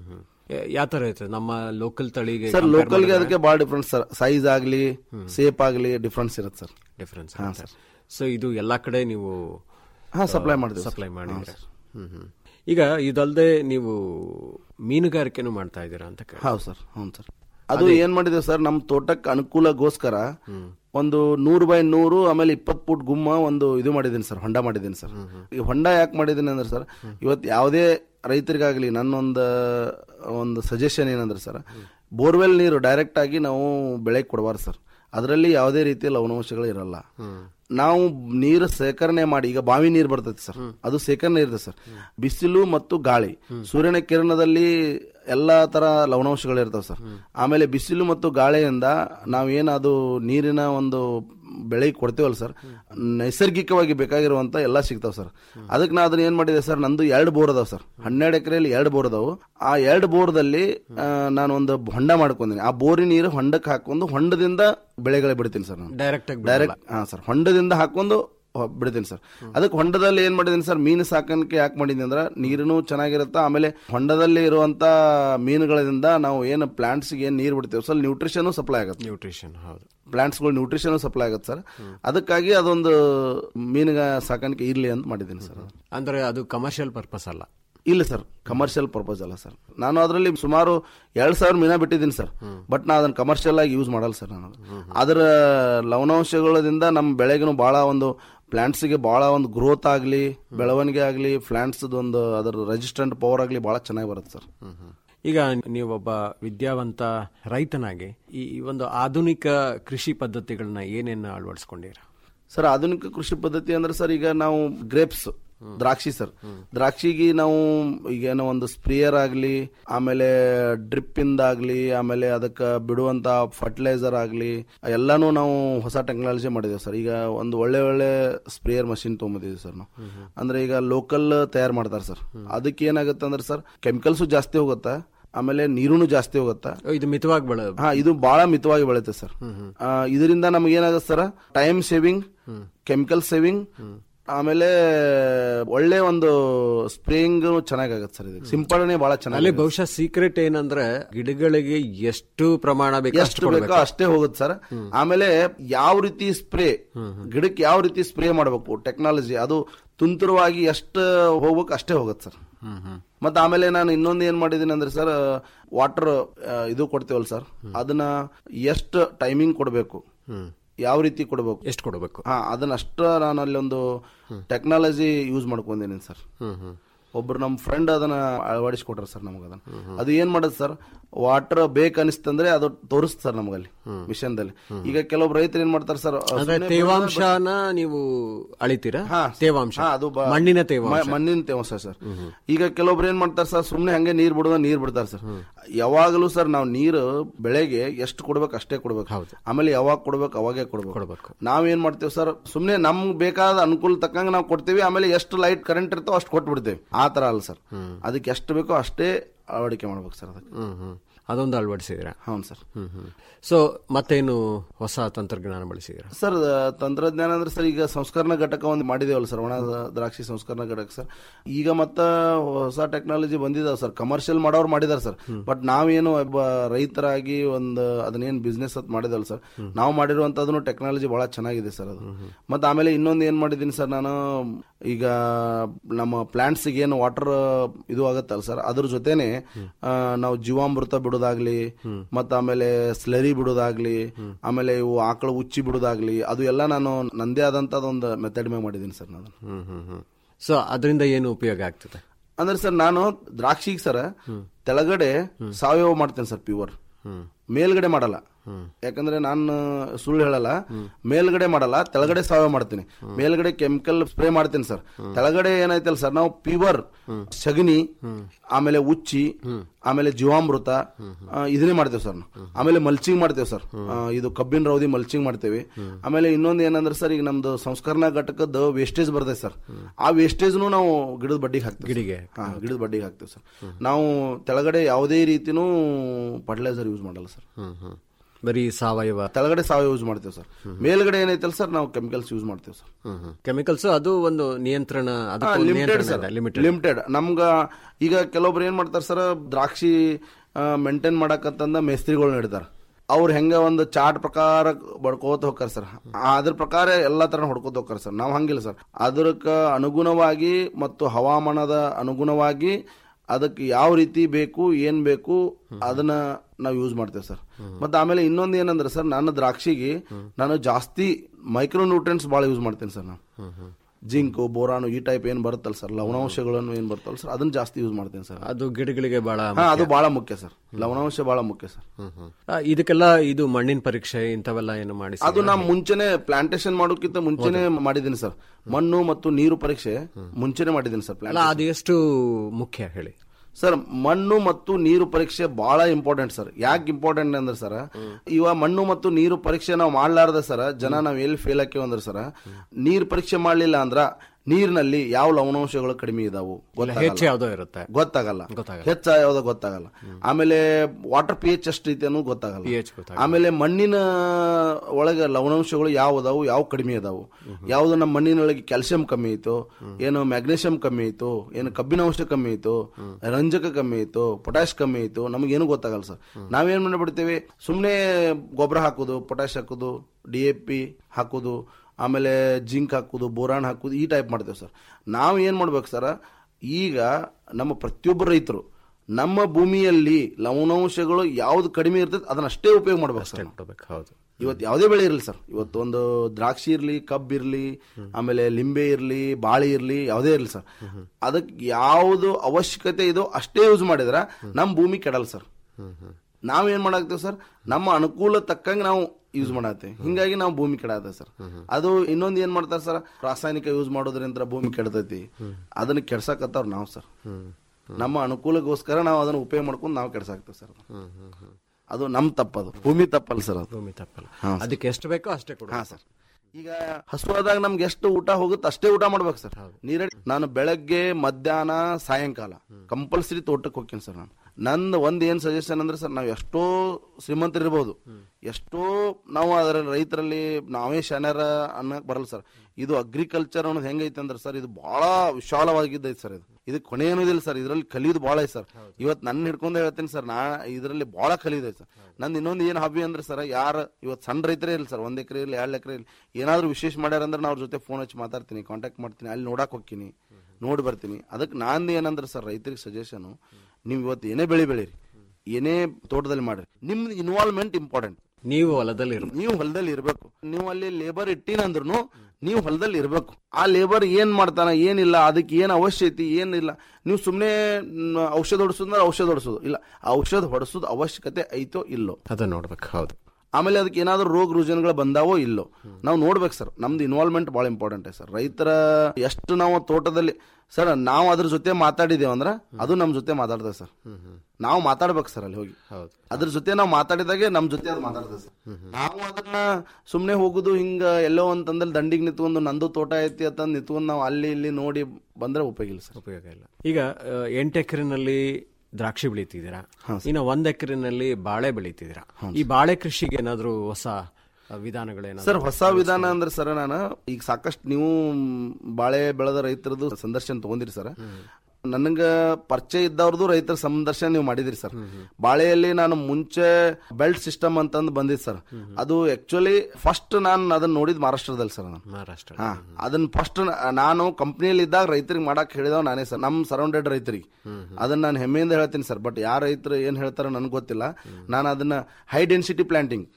[SPEAKER 12] ಯಾವ ತರ ಇರ್ತದೆ ನಮ್ಮ ಲೋಕಲ್ ತಳಿಗೆ
[SPEAKER 13] ಸರ್ ಲೋಕಲ್ಗೆ ಅದಕ್ಕೆ ಭಾಳ ಡಿಫ್ರೆನ್ಸ್ ಸರ್ ಸೈಜ್ ಆಗಲಿ ಸೇಪ್ ಆಗಲಿ ಡಿಫ್ರೆನ್ಸ್ ಇರುತ್ತೆ ಸರ್
[SPEAKER 12] ಡಿಫ್ರೆನ್ಸ್
[SPEAKER 13] ಹಾ, ಸರ್.
[SPEAKER 12] ಸೊ ಇದು ಎಲ್ಲಾ ಕಡೆ ನೀವು
[SPEAKER 13] ಹಾ, supply ಮಾಡಿದ್ದೀವಿ ಸರ್.
[SPEAKER 12] ಸಪ್ಲೈ ಮಾಡಿದ್ರೆ
[SPEAKER 13] ಹಾ, ಸರ್.
[SPEAKER 12] ಹ್ಮ್ ಹ್ಮ್. ಈಗ ಇದಲ್ಲದೆ ನೀವು ಮೀನುಗಾರಿಕೆನೂ ಮಾಡ್ತಾ ಇದ್ದೀರಾ ಅಂತ ಕೇಳಿ
[SPEAKER 13] ಹೌದು ಸರ್ ಹ್ಞೂ ಸರ್ ಅದು ಏನ್ ಮಾಡಿದೆ ಸರ್ ನಮ್ಮ ತೋಟಕ್ಕೆ ಅನುಕೂಲಗೋಸ್ಕರ ಒಂದು ನೂರು ಬೈ ನೂರು ಆಮೇಲೆ ಇಪ್ಪತ್ತು ಫುಟ್ ಗುಮ್ಮ ಒಂದು ಇದು ಮಾಡಿದ್ದೀನಿ ಸರ್ ಹೊಂಡ ಮಾಡಿದ್ದೀನಿ ಸರ್ ಈ ಹೊಂಡ ಯಾಕೆ ಮಾಡಿದ್ದೀನಿ ಅಂದ್ರೆ ಸರ್ ಇವತ್ತು ಯಾವುದೇ ರೈತರಿಗಾಗಲಿ ನನ್ನೊಂದು ಒಂದು ಸಜೆಷನ್ ಏನಂದ್ರೆ ಸರ್ ಬೋರ್ವೆಲ್ ನೀರು ಡೈರೆಕ್ಟ್ ಆಗಿ ನಾವು ಬೆಳೆಗೆ ಕೊಡಬಾರ್ದು ಸರ್ ಅದರಲ್ಲಿ ಯಾವುದೇ ರೀತಿಯ ಲವಣಾಂಶಗಳು ಇರಲ್ಲ ನಾವು ನೀರು ಸೇಕರಣೆ ಮಾಡಿ ಈಗ ಬಾವಿ ನೀರು ಬರ್ತೈತೆ ಸರ್ ಅದು ಸೇಕರಣೆ ಇರುತ್ತೆ ಸರ್ ಬಿಸಿಲು ಮತ್ತು ಗಾಳಿ ಸೂರ್ಯನ ಕಿರಣದಲ್ಲಿ ಎಲ್ಲಾ ತರ ಲವಣಾಂಶಗಳು ಇರ್ತಾವೆ ಸರ್ ಆಮೇಲೆ ಬಿಸಿಲು ಮತ್ತು ಗಾಳಿಯಿಂದ ನಾವೇನು ಅದು ನೀರಿನ ಒಂದು ಬೆಳೆಗೆ ಕೊಡ್ತೀವಲ್ಲ ಸರ್ ನೈಸರ್ಗಿಕವಾಗಿ ಬೇಕಾಗಿರುವಂತ ಎಲ್ಲ ಸಿಗ್ತಾವ ಸರ್ ಅದಕ್ಕೆ ನಾ ಅದನ್ನ ಏನ್ ಮಾಡಿದೆ ಸರ್ ನಂದು ಎರಡು ಬೋರ್ ಅದಾವ ಸರ್ ಹನ್ನೆರಡು ಎಕರೆಯಲ್ಲಿ ಎರಡು ಬೋರ್ ಅದಾವು ಆ ಎರಡು ಬೋರ್ದಲ್ಲಿ ನಾನು ಒಂದು ಹೊಂಡ ಮಾಡ್ಕೊಂಡಿನಿ ಆ ಬೋರಿನ ನೀರು ಹೊಂಡಕ್ಕೆ ಹಾಕೊಂಡು ಹೊಂಡದಿಂದ ಬೆಳೆಗಳಿಗೆ ಬಿಡ್ತೀನಿ ಸರ್ ನಾನು
[SPEAKER 12] ಡೈರೆಕ್ಟ್ ಆಗಿ
[SPEAKER 13] ಡೈರೆಕ್ಟ್ ಹಾ ಸರ್ ಹೊಂಡದಿಂದ ಹಾಕೊಂಡು ಹೊ- ಬಿಡ್ತೀನಿ ಸರ್ ಅದಕ್ಕೆ ಹೊಂಡದಲ್ಲಿ ಏನ್ ಮಾಡಿದೀನಿ ಸರ್ ಮೀನು ಸಾಕಾಣಿಕೆ ಯಾಕೆ ಮಾಡಿದೀನಿ ಅಂದ್ರೆ ನೀರಿನೂ ಚೆನ್ನಾಗಿರುತ್ತೆ ಆಮೇಲೆ ಹೊಂಡದಲ್ಲಿ ಇರುವಂತ ಮೀನುಗಳಿಂದ ನಾವು ಏನು ಪ್ಲಾಂಟ್ಸ್ ಏನ್ ನೀರು ಬಿಡ್ತೇವೆ ಸರ್ ನ್ಯೂಟ್ರಿಷನ್ ಸಪ್ಲೈ ಆಗುತ್ತೆ
[SPEAKER 12] ನ್ಯೂಟ್ರಿಷನ್ ಹೌದು
[SPEAKER 13] ಪ್ಲಾಂಟ್ಸ್ಗಳು ನ್ಯೂಟ್ರಿಷನ್ ಸಪ್ಲೈ ಆಗುತ್ತೆ ಸರ್ ಅದಕ್ಕಾಗಿ ಅದೊಂದು ಮೀನುಗ ಸಾಕಾಣಿಕೆ ಇರ್ಲಿ ಅಂತ ಮಾಡಿದ್ದೀನಿ ಸರ್ ಅದು.
[SPEAKER 12] ಅಂದ್ರೆ ಅದು ಕಮರ್ಷಿಯಲ್ ಪರ್ಪಸ್ ಅಲ್ಲ
[SPEAKER 13] ಇಲ್ಲ ಸರ್ ಕಮರ್ಷಿಯಲ್ ಪರ್ಪಸ್ ಅಲ್ಲ ಸರ್ ನಾನು ಅದರಲ್ಲಿ ಸುಮಾರು ಎರಡ್ ಸಾವಿರ ಮೀನ ಬಿಟ್ಟಿದ್ದೀನಿ ಸರ್ ಬಟ್ ನಾ ಅದನ್ನ ಕಮರ್ಷಿಯಲ್ ಆಗಿ ಯೂಸ್ ಮಾಡಲ್ಲ ಸರ್ ನಾನು ಅದರ ಲವಣಾಂಶಗಳಿಂದ ನಮ್ಮ ಬೆಳೆಗೂ ಬಹಳ ಒಂದು ಪ್ಲಾಂಟ್ಸ್ಗೆ ಬಹಳ ಒಂದು ಗ್ರೋತ್ ಆಗಲಿ ಬೆಳವಣಿಗೆ ಆಗಲಿ ಪ್ಲಾಂಟ್ಸ್ ಒಂದು ಅದರ ರೆಸಿಸ್ಟೆಂಟ್ ಪವರ್ ಆಗಲಿ ಬಹಳ ಚೆನ್ನಾಗಿ ಬರುತ್ತೆ ಸರ್
[SPEAKER 12] ಈಗ ನೀವೊಬ್ಬ ವಿದ್ಯಾವಂತ ರೈತನಾಗಿ ಈ ಈ ಒಂದು ಆಧುನಿಕ ಕೃಷಿ ಪದ್ಧತಿಗಳನ್ನ ಏನೇನು ಅಳವಡಿಸ್ಕೊಂಡಿರ
[SPEAKER 13] ಸರ್ ಆಧುನಿಕ ಕೃಷಿ ಪದ್ಧತಿ ಅಂದ್ರೆ ಸರ್ ಈಗ ನಾವು ಗ್ರೇಪ್ಸ್ ದ್ರಾಕ್ಷಿ ಸರ್ ದ್ರಾಕ್ಷಿಗೆ ನಾವು ಈಗ ಏನೋ ಒಂದು ಸ್ಪ್ರೇಯರ್ ಆಗಲಿ ಆಮೇಲೆ ಡ್ರಿಪ್ ಇಂದಾಗ್ಲಿ ಆಮೇಲೆ ಅದಕ್ಕೆ ಬಿಡುವಂತ ಫರ್ಟಿಲೈಸರ್ ಆಗಲಿ ಎಲ್ಲಾನು ನಾವು ಹೊಸ ಟೆಕ್ನಾಲಜಿ ಮಾಡಿದೇವೆ ಸರ್ ಈಗ ಒಂದು ಒಳ್ಳೆ ಒಳ್ಳೆ ಸ್ಪ್ರೇಯರ್ ಮಷಿನ್ ತೊಗೊಂಬಂದಿದ್ದೀವಿ ಸರ್ ನಾವು ಅಂದ್ರೆ ಈಗ ಲೋಕಲ್ ತಯಾರು ಮಾಡ್ತಾರೆ ಸರ್ ಅದಕ್ಕೆ ಏನಾಗುತ್ತೆ ಅಂದ್ರೆ ಸರ್ ಕೆಮಿಕಲ್ಸು ಜಾಸ್ತಿ ಹೋಗುತ್ತೆ ಆಮೇಲೆ ನೀರುನು ಜಾಸ್ತಿ ಹೋಗುತ್ತೆ
[SPEAKER 12] ಇದು ಮಿತವಾಗಿ ಬೆಳೆ
[SPEAKER 13] ಹಾ ಇದು ಬಹಳ ಮಿತವಾಗಿ ಬೆಳೆಯುತ್ತೆ ಸರ್ ಆ, ಇದರಿಂದ ನಮ್ಗೆ ಏನಾಗುತ್ತೆ sir time saving chemical saving ಆಮೇಲೆ ಒಳ್ಳೆ ಒಂದು ಸ್ಪ್ರೇಯಿಂಗ್ ಚೆನ್ನಾಗಾಗತ್ತೆ ಸರ್ ಇದಕ್ಕೆ ಸಿಂಪಡಣೆ ಬಹಳ
[SPEAKER 12] ಅಲ್ಲಿ
[SPEAKER 13] ಚೆನ್ನಾಗಿ
[SPEAKER 12] ಬಹುಶಃ ಸೀಕ್ರೆಟ್ ಏನಂದ್ರೆ ಗಿಡಗಳಿಗೆ ಎಷ್ಟು ಪ್ರಮಾಣ ಬೇಕು
[SPEAKER 13] ಎಷ್ಟು ಬೇಕೋ ಅಷ್ಟೇ ಹೋಗುತ್ತೆ ಸರ್ ಆಮೇಲೆ ಯಾವ ರೀತಿ ಸ್ಪ್ರೇ ಗಿಡಕ್ಕೆ ಯಾವ ರೀತಿ ಸ್ಪ್ರೇ ಮಾಡಬೇಕು ಟೆಕ್ನಾಲಜಿ ಅದು ತುಂತುರವಾಗಿ ಎಷ್ಟು ಹೋಗ್ಬೇಕು ಅಷ್ಟೇ ಹೋಗುತ್ತೆ ಸರ್ ಮತ್ತೆ ಆಮೇಲೆ ನಾನು ಇನ್ನೊಂದು ಏನ್ ಮಾಡಿದೀನಿ ಅಂದ್ರೆ ಸರ್ ವಾಟರ್ ಇದು ಕೊಡ್ತೀವಲ್ಲ ಸರ್ ಅದನ್ನ ಎಷ್ಟು ಟೈಮಿಂಗ್ ಕೊಡಬೇಕು ಯಾವ ರೀತಿ ಕೊಡಬೇಕು
[SPEAKER 12] ಎಷ್ಟು ಕೊಡಬೇಕು
[SPEAKER 13] ಹಾ ಅದನ್ನ ಅಷ್ಟ ನಾನು ಅಲ್ಲಿ ಒಂದು ಟೆಕ್ನಾಲಜಿ ಯೂಸ್ ಮಾಡ್ಕೊಂಡಿದ್ದೀನಿ ಸರ್ ಒಬ್ರು ನಮ್ಮ ಫ್ರೆಂಡ್ ಅದನ್ನ ಅಳವಡಿಸ್ಕೊಟ್ರ ಸರ್ ನಮಗೆ ಅದನ್ನ ಅದು ಏನ್ ಮಾಡೋದು ಸರ್ ವಾಟರ್ ಬೇಕು ಅನಿಸ್ತಂದ್ರೆ ಅದು ತೋರಿಸ್ತ ಸರ್ ನಮಗಲ್ಲಿ ಮಿಷನ್ದಲ್ಲಿ ಈಗ ಕೆಲವೊಬ್ರು ರೈತರು ಏನ್ ಮಾಡ್ತಾರೆ ಸರ್
[SPEAKER 12] ಅಂದ್ರೆ ತೇವಾಂಶನ ನೀವು ಅಳಿತೀರಾ ತೇವಾಂಶ
[SPEAKER 13] ಹಾ, ಅದು ಬ-
[SPEAKER 12] ಮಣ್ಣಿನ ತೇವಾಂಶ
[SPEAKER 13] ಮ- ಮಣ್ಣಿನ ತೇವಾಂಶ ಸರ್ ಈಗ ಕೆಲವೊಬ್ರು ಏನ್ ಮಾಡ್ತಾರೆ ಸರ್ ಸುಮ್ನೆ ಹಂಗೆ ನೀರ್ ಬಿಡುವ ನೀರ್ ಬಿಡ್ತಾರೆ ಸರ್ ಯಾವಾಗಲೂ ಸರ್ ನಾವು ನೀರು ಬೆಳೆಗೆ ಎಷ್ಟು ಕೊಡ್ಬೇಕು ಅಷ್ಟೇ ಕೊಡ್ಬೇಕು ಆಮೇಲೆ ಯಾವಾಗ ಕೊಡ್ಬೇಕು ಅವಾಗೇ ಕೊಡ್ಬೇಕು ನಾವೇನ್ ಮಾಡ್ತೇವೆ ಸರ್ ಸುಮ್ನೆ ನಮ್ಗೆ ಬೇಕಾದ ಅನುಕೂಲ ತಕ್ಕಂಗೆ ನಾವು ಕೊಡ್ತೀವಿ ಆಮೇಲೆ ಎಷ್ಟು ಲೈಟ್ ಕರೆಂಟ್ ಇರ್ತೋ ಅಷ್ಟು ಕೊಟ್ಬಿಡ್ತೇವೆ ಆ ತರ ಅಲ್ಲ ಸರ್ ಅದಕ್ಕೆ ಎಷ್ಟು ಬೇಕೋ ಅಷ್ಟೇ ಅಳವಡಿಕೆ ಮಾಡ್ಬೇಕು ಸರ್ ಅದಕ್ಕೆ
[SPEAKER 12] ಹ್ಮ್ ಹ್ಮ್ ಅದೊಂದು ಅಳವಡಿಸಿದಿರಾ
[SPEAKER 13] ಹೌದು ಸರ್
[SPEAKER 12] ಹ್ಮ್ ಹ್ಮ್ ಸೊ ಮತ್ತೇನು ಹೊಸ ತಂತ್ರಜ್ಞಾನ ಬಳಸಿದಿರಾ
[SPEAKER 13] ಸರ್ ತಂತ್ರಜ್ಞಾನ ಅಂದ್ರೆ ಸರ್ ಈಗ ಸಂಸ್ಕರಣಾ ಘಟಕ ಒಂದು ಮಾಡಿದೇವಲ್ಲ ಸರ್ ಒಣ ದ್ರಾಕ್ಷಿ ಸಂಸ್ಕರಣಾ ಘಟಕ ಸರ್ ಈಗ ಮತ್ತ ಹೊಸ ಟೆಕ್ನಾಲಜಿ ಬಂದಿದಾವೆ ಸರ್ ಕಮರ್ಷಿಯಲ್ ಮಾಡೋರು ಮಾಡಿದಾರೆ ಸರ್ ಬಟ್ ನಾವೇನು ಒಬ್ಬ ರೈತರಾಗಿ ಒಂದು ಅದನ್ನೇನು ಬಿಸ್ನೆಸ್ ಅಂತ ಮಾಡಿದಲ್ಲ ಸರ್ ನಾವು ಮಾಡಿರುವಂತದನ್ನು ಟೆಕ್ನಾಲಜಿ ಬಹಳ ಚೆನ್ನಾಗಿದೆ ಸರ್ ಅದು ಮತ್ತೆ ಆಮೇಲೆ ಇನ್ನೊಂದು ಏನ್ ಮಾಡಿದೀನಿ ಸರ್ ನಾನು ಈಗ ನಮ್ಮ ಪ್ಲಾಂಟ್ಸ್ ಏನು ವಾಟರ್ ಇದು ಆಗತ್ತಲ್ಲ ಸರ್ ಅದ್ರ ಜೊತೆನೆ ಆ, ನಾವು ಜೀವಾಮೃತ ಬಿಡೋದಾಗ್ಲಿ ಮತ್ತ ಆಮೇಲೆ ಸ್ಲರಿ ಬಿಡೋದಾಗ್ಲಿ ಆಮೇಲೆ ಇವು ಆಕಳು ಉಚ್ಚಿ ಬಿಡೋದಾಗ್ಲಿ ಅದು ಎಲ್ಲ ನಾನು ನಂದೇ ಆದಂತದ ಒಂದು ಮೆಥಡ್ ಮೇಲೆ ಮಾಡಿದ್ದೀನಿ ಸರ್ ನಾನು
[SPEAKER 12] ಹ್ಮ್ ಹ್ಮ್ ಹ್ಮ್ ಸೊ ಅದರಿಂದ ಏನು ಉಪಯೋಗ ಆಗ್ತದೆ
[SPEAKER 13] ಅಂದ್ರೆ ಸರ್ ನಾನು ದ್ರಾಕ್ಷಿಗೆ ಸರ್ ತೆಳಗಡೆ ಸಾವಯವ ಮಾಡ್ತೇನೆ ಸರ್ ಪ್ಯೂರ್ ಮೇಲ್ಗಡೆ ಮಾಡಲ್ಲ ಯಾಕಂದ್ರೆ ನಾನು ಸುಳ್ಳು ಹೇಳಲ್ಲ ಮೇಲ್ಗಡೆ ಮಾಡಲ್ಲ ತೆಳಗಡೆ ಸಾವಯವ ಮಾಡ್ತೀನಿ ಮೇಲ್ಗಡೆ ಕೆಮಿಕಲ್ ಸ್ಪ್ರೇ ಮಾಡ್ತೀನಿ ಸರ್ ತೆಳಗಡೆ ಏನಾಯ್ತಲ್ಲ ಸರ್ ನಾವು ಪ್ಯೂರ್ ಸಗಣಿ ಆಮೇಲೆ ಉಚ್ಚಿ ಆಮೇಲೆ ಜೀವಾಮೃತ ಆ, ಇದನ್ನೇ ಮಾಡ್ತೇವೆ ಸರ್ ನಾವು. ಆಮೇಲೆ ಮಲ್ಚಿಂಗ್ ಮಾಡ್ತೇವೆ ಸರ್ ಆ, ಇದು ಕಬ್ಬಿನ ರೌದಿ ಮಲ್ಚಿಂಗ್ ಮಾಡ್ತೇವೆ ಆಮೇಲೆ ಇನ್ನೊಂದು ಏನಂದ್ರೆ ಸರ್ ಈಗ ನಮ್ದು ಸಂಸ್ಕರಣಾ ಘಟಕದ ವೇಸ್ಟೇಜ್ ಬರ್ತದೆ ಸರ್ ಆ ವೇಸ್ಟೇಜ್ನು ನಾವು ಗಿಡದ ಬಡ್ಡಿಗೆ ಹಾಕ್ತೀವಿ
[SPEAKER 12] ಗಿಡಿಗೆ
[SPEAKER 13] ಹಾ ಗಿಡದ ಬಡ್ಡಿಗೆ ಹಾಕ್ತೇವೆ ಸರ್ ನಾವು ತೆಳಗಡೆ ಯಾವುದೇ ರೀತಿನೂ ಫರ್ಟಿಲೈಸರ್ ಯೂಸ್ ಮಾಡಲ್ಲ ಸರ್
[SPEAKER 12] ಹ್ಮ್ ಹ್ಮ್ ಬರೀ ಸಾವಯವ
[SPEAKER 13] ತೆಳಗಡೆ ಸಾವಯವ ಯೂಸ್ ಮಾಡ್ತೇವೆ ಸರ್ ಮೇಲ್ಗಡೆ ಏನೈತಲ್ಲ ಸರ್ ನಾವು ಕೆಮಿಕಲ್ಸ್ ಯೂಸ್ ಮಾಡ್ತೇವೆ ಸರ್
[SPEAKER 12] ಕೆಮಿಕಲ್ಸ್ ಅದು ಒಂದು ನಿಯಂತ್ರಣ
[SPEAKER 13] ಲಿಮಿಟೆಡ್ ಸರ್
[SPEAKER 12] ಲಿಮಿಟೆಡ್
[SPEAKER 13] ಲಿಮಿಟೆಡ್ ನಮ್ಗ ಈಗ ಕೆಲವೊಬ್ರು ಏನ್ ಮಾಡ್ತಾರೆ ಸರ್ ದ್ರಾಕ್ಷಿ ಮೇಂಟೈನ್ ಮಾಡಕತ್ತಂದ ಮೇಸ್ತ್ರಿಗಳು ನೀಡ್ತಾರೆ ಅವ್ರು ಹೆಂಗ ಒಂದು ಚಾರ್ಟ್ ಪ್ರಕಾರ ಬಡ್ಕೋತ ಹೋಗ್ತಾರೆ ಸರ್ ಅದ್ರ ಪ್ರಕಾರ ಎಲ್ಲಾ ತರ ಹೊಡ್ಕೋತ ಹೋಗ್ತಾರೆ ಸರ್ ನಾವು ಹಂಗಿಲ್ಲ ಸರ್ ಅದಕ್ಕ ಅನುಗುಣವಾಗಿ ಮತ್ತು ಹವಾಮಾನದ ಅನುಗುಣವಾಗಿ ಅದಕ್ಕೆ ಯಾವ ರೀತಿ ಬೇಕು ಏನ್ ಬೇಕು ಅದನ್ನ ನಾವು ಯೂಸ್ ಮಾಡ್ತೇವೆ ಸರ್ ಮತ್ತೆ ಆಮೇಲೆ ಇನ್ನೊಂದು ಏನಂದ್ರೆ ಸರ್ ನನ್ನ ದ್ರಾಕ್ಷಿಗೆ ನಾನು ಜಾಸ್ತಿ ಮೈಕ್ರೋ ನ್ಯೂಟ್ರಿಯೆಂಟ್ಸ್ ಭಾಳ ಯೂಸ್ ಮಾಡ್ತೇನೆ ಸರ್ ನಾನು ಜಿಂಕು ಬೋರಾನು ಈ ಟೈಪ್ ಏನ್ ಬರುತ್ತಲ್ಲ ಸರ್ ಲವಣಾಂಶಗಳನ್ನು ಏನ್ ಬರ್ತಲ್ಲ ಸರ್ ಅದನ್ನ ಜಾಸ್ತಿ ಯೂಸ್ ಮಾಡ್ತೇನೆ ಸರ್
[SPEAKER 12] ಅದು ಗಿಡಗಳಿಗೆ ಬಹಳ
[SPEAKER 13] ಹಾ ಅದು ಬಹಳ ಮುಖ್ಯ ಸರ್ ಲವಣಾಂಶ ಬಹಳ ಮುಖ್ಯ ಸರ್
[SPEAKER 12] ಇದಕ್ಕೆಲ್ಲ ಇದು ಮಣ್ಣಿನ ಪರೀಕ್ಷೆ ಇಂಥವೆಲ್ಲ ಏನು ಮಾಡಿ
[SPEAKER 13] ಅದು ನಾ ಮುಂಚೆನೆ ಪ್ಲಾಂಟೇಶನ್ ಮಾಡೋಕ್ಕಿಂತ ಮುಂಚೆನೆ ಮಾಡಿದ್ದೀನಿ ಸರ್ ಮಣ್ಣು ಮತ್ತು ನೀರು ಪರೀಕ್ಷೆ ಮುಂಚೆನೆ ಮಾಡಿದ್ದೀನಿ ಸರ್
[SPEAKER 12] ಅಲ್ಲ
[SPEAKER 13] ಪ್ಲಾಂಟ್
[SPEAKER 12] ಅದು ಎಷ್ಟು ಮುಖ್ಯ ಹೇಳಿ
[SPEAKER 13] ಸರ್ ಮಣ್ಣು ಮತ್ತು ನೀರು ಪರೀಕ್ಷೆ ಬಹಳ ಇಂಪಾರ್ಟೆಂಟ್ ಸರ್ ಯಾಕೆ ಇಂಪಾರ್ಟೆಂಟ್ ಅಂದ್ರೆ ಸರ್ ಇವ ಮಣ್ಣು ಮತ್ತು ನೀರು ಪರೀಕ್ಷೆ ನಾವು ಮಾಡ್ಲಾರ್ದ ಸರ್ ಜನ ನಾವ್ ಎಲ್ಲಿ ಫೇಲ್ ಹಾಕೇವ್ ಅಂದ್ರೆ ಸರ್ ನೀರ್ ಪರೀಕ್ಷೆ ಮಾಡ್ಲಿಲ್ಲ ಅಂದ್ರ ನೀರಿನಲ್ಲಿ ಯಾವ ಲವಣಾಂಶಗಳು ಕಡಿಮೆ ಇದಾವು
[SPEAKER 12] ಹೆಚ್ಚು ಯಾವ್ದೋ ಇರುತ್ತೆ
[SPEAKER 13] ಗೊತ್ತಾಗಲ್ಲ
[SPEAKER 12] ಗೊತ್ತಾಗಲ್ಲ.
[SPEAKER 13] ಹೆಚ್ಚ ಯಾವ್ದೋ ಗೊತ್ತಾಗಲ್ಲ ಆಮೇಲೆ ವಾಟರ್ ಪಿ ಎಚ್ ಎಷ್ಟು ಐತಿ ಅನ್ನೋದು ಗೊತ್ತಾಗಲ್ಲ
[SPEAKER 12] pH ಗೊತ್ತಾಗಲ್ಲ.
[SPEAKER 13] ಆಮೇಲೆ ಮಣ್ಣಿನ ಒಳಗೆ ಲವಣಾಂಶಗಳು ಯಾವ ಅದಾವು ಯಾವ ಕಡಿಮೆ ಅದಾವು ಯಾವ್ದು ನಮ್ಮ ಮಣ್ಣಿನೊಳಗೆ ಕ್ಯಾಲ್ಸಿಯಂ ಕಮ್ಮಿ ಐತೋ ಏನು ಮ್ಯಾಗ್ನೇಷಿಯಂ ಕಮ್ಮಿ ಐತೋ ಏನು ಕಬ್ಬಿನ ಅಂಶ ಕಮ್ಮಿ ಐತೋ ರಂಜಕ ಕಮ್ಮಿ ಐತೋ ಪೊಟ್ಯಾಶ್ ಕಮ್ಮಿ ಐತೋ ನಮಗೇನು ಗೊತ್ತಾಗಲ್ಲ ಸರ್ ನಾವೇನ್ ಮಾಡ್ಬಿಡ್ತೇವೆ ಸುಮ್ಮನೆ ಗೊಬ್ಬರ ಹಾಕೋದು ಪೊಟ್ಯಾಶ್ ಹಾಕೋದು ಡಿ ಎ ಪಿ ಹಾಕೋದು ಆಮೇಲೆ ಜಿಂಕ್ ಹಾಕೋದು ಬೋರಾನ್ ಹಾಕೋದು ಈ ಟೈಪ್ ಮಾಡ್ತೇವೆ ಸರ್ ನಾವು ಏನು ಮಾಡ್ಬೇಕು ಸರ್ ಈಗ ನಮ್ಮ ಪ್ರತಿಯೊಬ್ಬ ರೈತರು ನಮ್ಮ ಭೂಮಿಯಲ್ಲಿ ಲವಣಾಂಶಗಳು ಯಾವ್ದು ಕಡಿಮೆ ಇರ್ತದೆ ಅದನ್ನ ಅಷ್ಟೇ ಉಪಯೋಗ ಮಾಡ್ಬೇಕು ಸರ್ ನಾವು.
[SPEAKER 12] ಹೌದು
[SPEAKER 13] ಇವತ್ತು ಯಾವುದೇ ಬೆಳೆ ಇರಲಿ ಸರ್ ಇವತ್ತು ಒಂದು ದ್ರಾಕ್ಷಿ ಇರಲಿ ಕಬ್ಬು ಇರಲಿ ಆಮೇಲೆ ಲಿಂಬೆ ಇರಲಿ ಬಾಳಿ ಇರಲಿ ಯಾವುದೇ ಇರಲಿ ಸರ್ ಅದಕ್ಕೆ ಯಾವುದು ಅವಶ್ಯಕತೆ ಇದೋ ಅಷ್ಟೇ ಯೂಸ್ ಮಾಡಿದ್ರೆ ನಮ್ಮ ಭೂಮಿ ಕೆಡಲ್ಲ ಸರ್ ನಾವೇನ್ ಮಾಡಾಕ್ತೇವೆ ಸರ್ ನಮ್ಮ ಅನುಕೂಲ ತಕ್ಕಂಗೆ ನಾವು ಯೂಸ್ ಮಾಡತ್ತೇವೆ ಹಿಂಗಾಗಿ ನಾವು ಭೂಮಿ ಕೆಡತ್ತೆ ಸರ್ ಅದು ಇನ್ನೊಂದು ಏನ್ ಮಾಡ್ತಾರೆ ಸರ್ ರಾಸಾಯನಿಕ ಯೂಸ್ ಮಾಡೋದ್ರಿಂದ ಭೂಮಿ ಕೆಡತೈತಿ ಅದನ್ನ ಕೆಡ್ಸಕತ್ತಾರ ನಾವು ಸರ್ ನಮ್ಮ ಅನುಕೂಲಕ್ಕೋಸ್ಕರ ನಾವು ಅದನ್ನ ಉಪಯೋಗ ಮಾಡ್ಕೊಂಡು ನಾವು ಕೆಡ್ಸಾಕ್ತೇವೆ ಸರ್ ಅದು ನಮ್ ತಪ್ಪದು ಭೂಮಿ ತಪ್ಪಲ್ಲ ಸರ್ ಅದು
[SPEAKER 12] ಭೂಮಿ ತಪ್ಪಲ್ಲ
[SPEAKER 13] ಹಾ, ಸರ್.
[SPEAKER 12] ಅದಕ್ಕೆ ಎಷ್ಟು ಬೇಕೋ ಅಷ್ಟೇ ಕೊಡು
[SPEAKER 13] ಹಾ ಸರ್ ಈಗ ಹಸುವಾದಾಗ ನಮ್ಗೆ ಎಷ್ಟು ಊಟ ಹೋಗುತ್ತೆ ಅಷ್ಟೇ ಊಟ ಮಾಡ್ಬೇಕು ಸರ್ ನೀರಡಿ ನಾನು ಬೆಳಗ್ಗೆ ಮಧ್ಯಾಹ್ನ ಸಾಯಂಕಾಲ ಕಂಪಲ್ಸರಿ ತೋಟಕ್ಕೆ ಹೋಗ್ತೀನಿ ಸರ್ ನಾನು ನಂದು ಒಂದ್ ಏನ್ ಸಜೆಷನ್ ಅಂದ್ರೆ ಸರ್ ನಾವು ಎಷ್ಟೋ ಶ್ರೀಮಂತರಿರ್ಬೋದು ಎಷ್ಟೋ ನಾವು ಅದರ ರೈತರಲ್ಲಿ ನಾವೇ ಶಾನ್ಯಾರ ಅನ್ನಕ್ ಬರಲ್ಲ ಸರ್ ಇದು ಅಗ್ರಿಕಲ್ಚರ್ ಅನ್ನೋದು ಹೆಂಗೈತೆ ಅಂದ್ರೆ ಸರ್ ಇದು ಬಹಳ ವಿಶಾಲವಾಗಿದ್ದೈತೆ ಸರ್ ಇದು ಇದಕ್ಕೆ ಕೊನೆ ಏನಿದಿಲ್ಲ ಸರ್ ಇದರಲ್ಲಿ ಕಲಿಯೋದು ಬಹಳ ಐತೆ ಸರ್ ಇವತ್ತು ನನ್ನ ಹಿಡ್ಕೊಂಡು ಹೇಳ್ತೀನಿ ಸರ್ ನಾ ಇದರಲ್ಲಿ ಬಹಳ ಕಲಿಯೋದೈತೆ ಸರ್ ನಂದು ಇನ್ನೊಂದು ಏನು ಹಾಬಿ ಅಂದ್ರೆ ಸರ್ ಯಾರು ಇವತ್ತು ಸಣ್ಣ ರೈತರೇ ಇರಲಿ ಸರ್ ಒಂದ್ ಎಕರೆ ಇರಲಿ ಎರಡು ಎಕರೆ ಇರಲಿ ಏನಾದ್ರು ವಿಶೇಷ ಮಾಡ್ಯಾರ ಅಂದ್ರೆ ನಾ ಅವ್ರ ಜೊತೆ ಫೋನ್ ಹಚ್ಚಿ ಮಾತಾಡ್ತೀನಿ ಕಾಂಟ್ಯಾಕ್ಟ್ ಮಾಡ್ತೀನಿ ಅಲ್ಲಿ ನೋಡಕ್ ಹೋಗ್ತೀನಿ ನೋಡಿ ಬರ್ತೀನಿ ಅದಕ್ಕೆ ನಾನು ಏನಂದ್ರೆ ಸರ್ ರೈತರಿಗೆ ಸಜೆಷನ್ ನೀವು ಇವತ್ತು ಏನೇ ಬೆಳೆ ಬೆಳೀರಿ ಏನೇ ತೋಟದಲ್ಲಿ ಮಾಡ್ರಿ ನಿಮ್ದು ಇನ್ವಾಲ್ವ್ಮೆಂಟ್ ಇಂಪಾರ್ಟೆಂಟ್
[SPEAKER 12] ನೀವು ಹೊಲದಲ್ಲಿ ಇರ್ಬೇಕು.
[SPEAKER 13] ನೀವು ಹೊಲದಲ್ಲಿ ಇರ್ಬೇಕು ನೀವು ಅಲ್ಲಿ ಲೇಬರ್ ಇಟ್ಟಿನಂದ್ರೂ ನೀವು ಹೊಲದಲ್ಲಿ ಇರ್ಬೇಕು ಆ ಲೇಬರ್ ಏನ್ ಮಾಡ್ತಾನ ಏನಿಲ್ಲ ಅದಕ್ಕೆ ಏನ್ ಅವಶ್ಯ ಐತಿ ಏನಿಲ್ಲ ನೀವು ಸುಮ್ಮನೆ ಔಷಧ ಹೊಡ್ಸೋದ್ರೆ ಔಷಧ ಹೊಡ್ಸೋದು ಇಲ್ಲ ಆ ಔಷಧ ಹೊಡ್ಸೋದು ಅವಶ್ಯಕತೆ ಐತೋ ಇಲ್ಲೋ
[SPEAKER 12] ಅದನ್ನ ನೋಡ್ಬೇಕು ಹೌದು
[SPEAKER 13] ಆಮೇಲೆ ಅದಕ್ಕೆ ಏನಾದ್ರು ರೋಗ ರುಜಿನಗಳು ಬಂದಾವೋ ಇಲ್ಲೋ ನಾವು ನೋಡ್ಬೇಕು ಸರ್ ನಮ್ದು ಇನ್ವಾಲ್ವ್ಮೆಂಟ್ ಭಾಳ ಇಂಪಾರ್ಟೆಂಟ್ ಸರ್ ರೈತರ ಎಷ್ಟು ನಾವು ತೋಟದಲ್ಲಿ ಸರ್ ನಾವು ಅದ್ರ ಜೊತೆ ಮಾತಾಡಿದೇವು ಅಂದ್ರೆ ಅದು ನಮ್ಮ ಜೊತೆ ಮಾತಾಡ್ತದೆ ಸರ್ ನಾವು ಮಾತಾಡ್ಬೇಕು ಸರ್ ಅಲ್ಲಿ ಹೋಗಿ
[SPEAKER 12] ಹೌದು
[SPEAKER 13] ಅದ್ರ ಜೊತೆ ನಾವು ಮಾತಾಡಿದಾಗೆ ನಮ್ಮ ಜೊತೆ ಅದು ಮಾತಾಡ್ತದೆ ಸರ್ ನಾವು ಅದನ್ನ ಸುಮ್ಮನೆ ಹೋಗುದು ಹಿಂಗ ಎಲ್ಲೋ ಅಂತಂದಲ್ಲಿ ದಂಡಿಗೆ ನಿಂತ್ಕೊಂಡು ನಂದು ತೋಟ ಐತಿ ಅಂತ ನಿಂತ್ಕೊಂಡು ನಾವು ಅಲ್ಲಿ ಇಲ್ಲಿ ನೋಡಿ ಬಂದ್ರೆ ಉಪಯೋಗ ಇಲ್ಲ ಸರ್
[SPEAKER 12] ಉಪಯೋಗ ಇಲ್ಲ ಈಗ ಆ, ಎಂಟು ಎಕರೆನಲ್ಲಿ ದ್ರಾಕ್ಷಿ ಬೆಳೀತಿದ್ದೀರಾ ಇನ್ನು ಒಂದ್ ಎಕರೆನಲ್ಲಿ ಬಾಳೆ ಬೆಳೀತಿದ್ದೀರಾ ಈ ಬಾಳೆ ಕೃಷಿಗೆ ಏನಾದ್ರೂ ಹೊಸ ಆ, ವಿಧಾನಗಳೇನಾದ್ರು
[SPEAKER 13] ಸರ್ ಹೊಸ ವಿಧಾನ ಅಂದ್ರೆ ಸರ್ ನಾನು ಈಗ ಸಾಕಷ್ಟು ನೀವು ಮ್, ಬಾಳೆ ಬೆಳೆದ ರೈತರದ್ದು ಸಂದರ್ಶನ ತಗೊಂಡಿರಿ ಸರ್ ನನಗ ಪರಿಚಯ ಇದ್ದವ್ರದ್ದು ರೈತರ ಸಂದರ್ಶನ ನೀವು ಮಾಡಿದಿರಿ ಸರ್ ಬಾಳೆಯಲ್ಲಿ ನಾನು ಮುಂಚೆ ಬೆಲ್ಟ್ ಸಿಸ್ಟಮ್ ಅಂತಂದು ಬಂದಿದ್ ಸರ್ ಅದು ಆಕ್ಚುಲಿ ಫಸ್ಟ್ ನಾನು ಅದನ್ನ ನೋಡಿದ್ ಮಹಾರಾಷ್ಟ್ರದಲ್ಲಿ ಸರ್ ನಾನು
[SPEAKER 12] ಮಹಾರಾಷ್ಟ್ರ
[SPEAKER 13] ಹಾ ಅದನ್ನ ಫಸ್ಟ್ ನಾನು ಕಂಪ್ನಿಯಲ್ಲಿ ಇದ್ದಾಗ ರೈತರಿಗೆ ಮಾಡಕ್ ಹೇಳಿದವ ನಾನೇ ಸರ್ ನಮ್ ಸರೌಂಡೆಡ್ ರೈತರಿಗೆ ಅದನ್ನ ನಾನು ಹೆಮ್ಮೆಯಿಂದ ಹೇಳ್ತೀನಿ ಸರ್ ಬಟ್ ಯಾರ ರೈತರು ಏನ್ ಹೇಳ್ತಾರೋ ನನಗೆ ಗೊತ್ತಿಲ್ಲ ನಾನು ಅದನ್ನ ಹೈ ಡೆನ್ಸಿಟಿ ಪ್ಲಾಂಟಿಂಗ್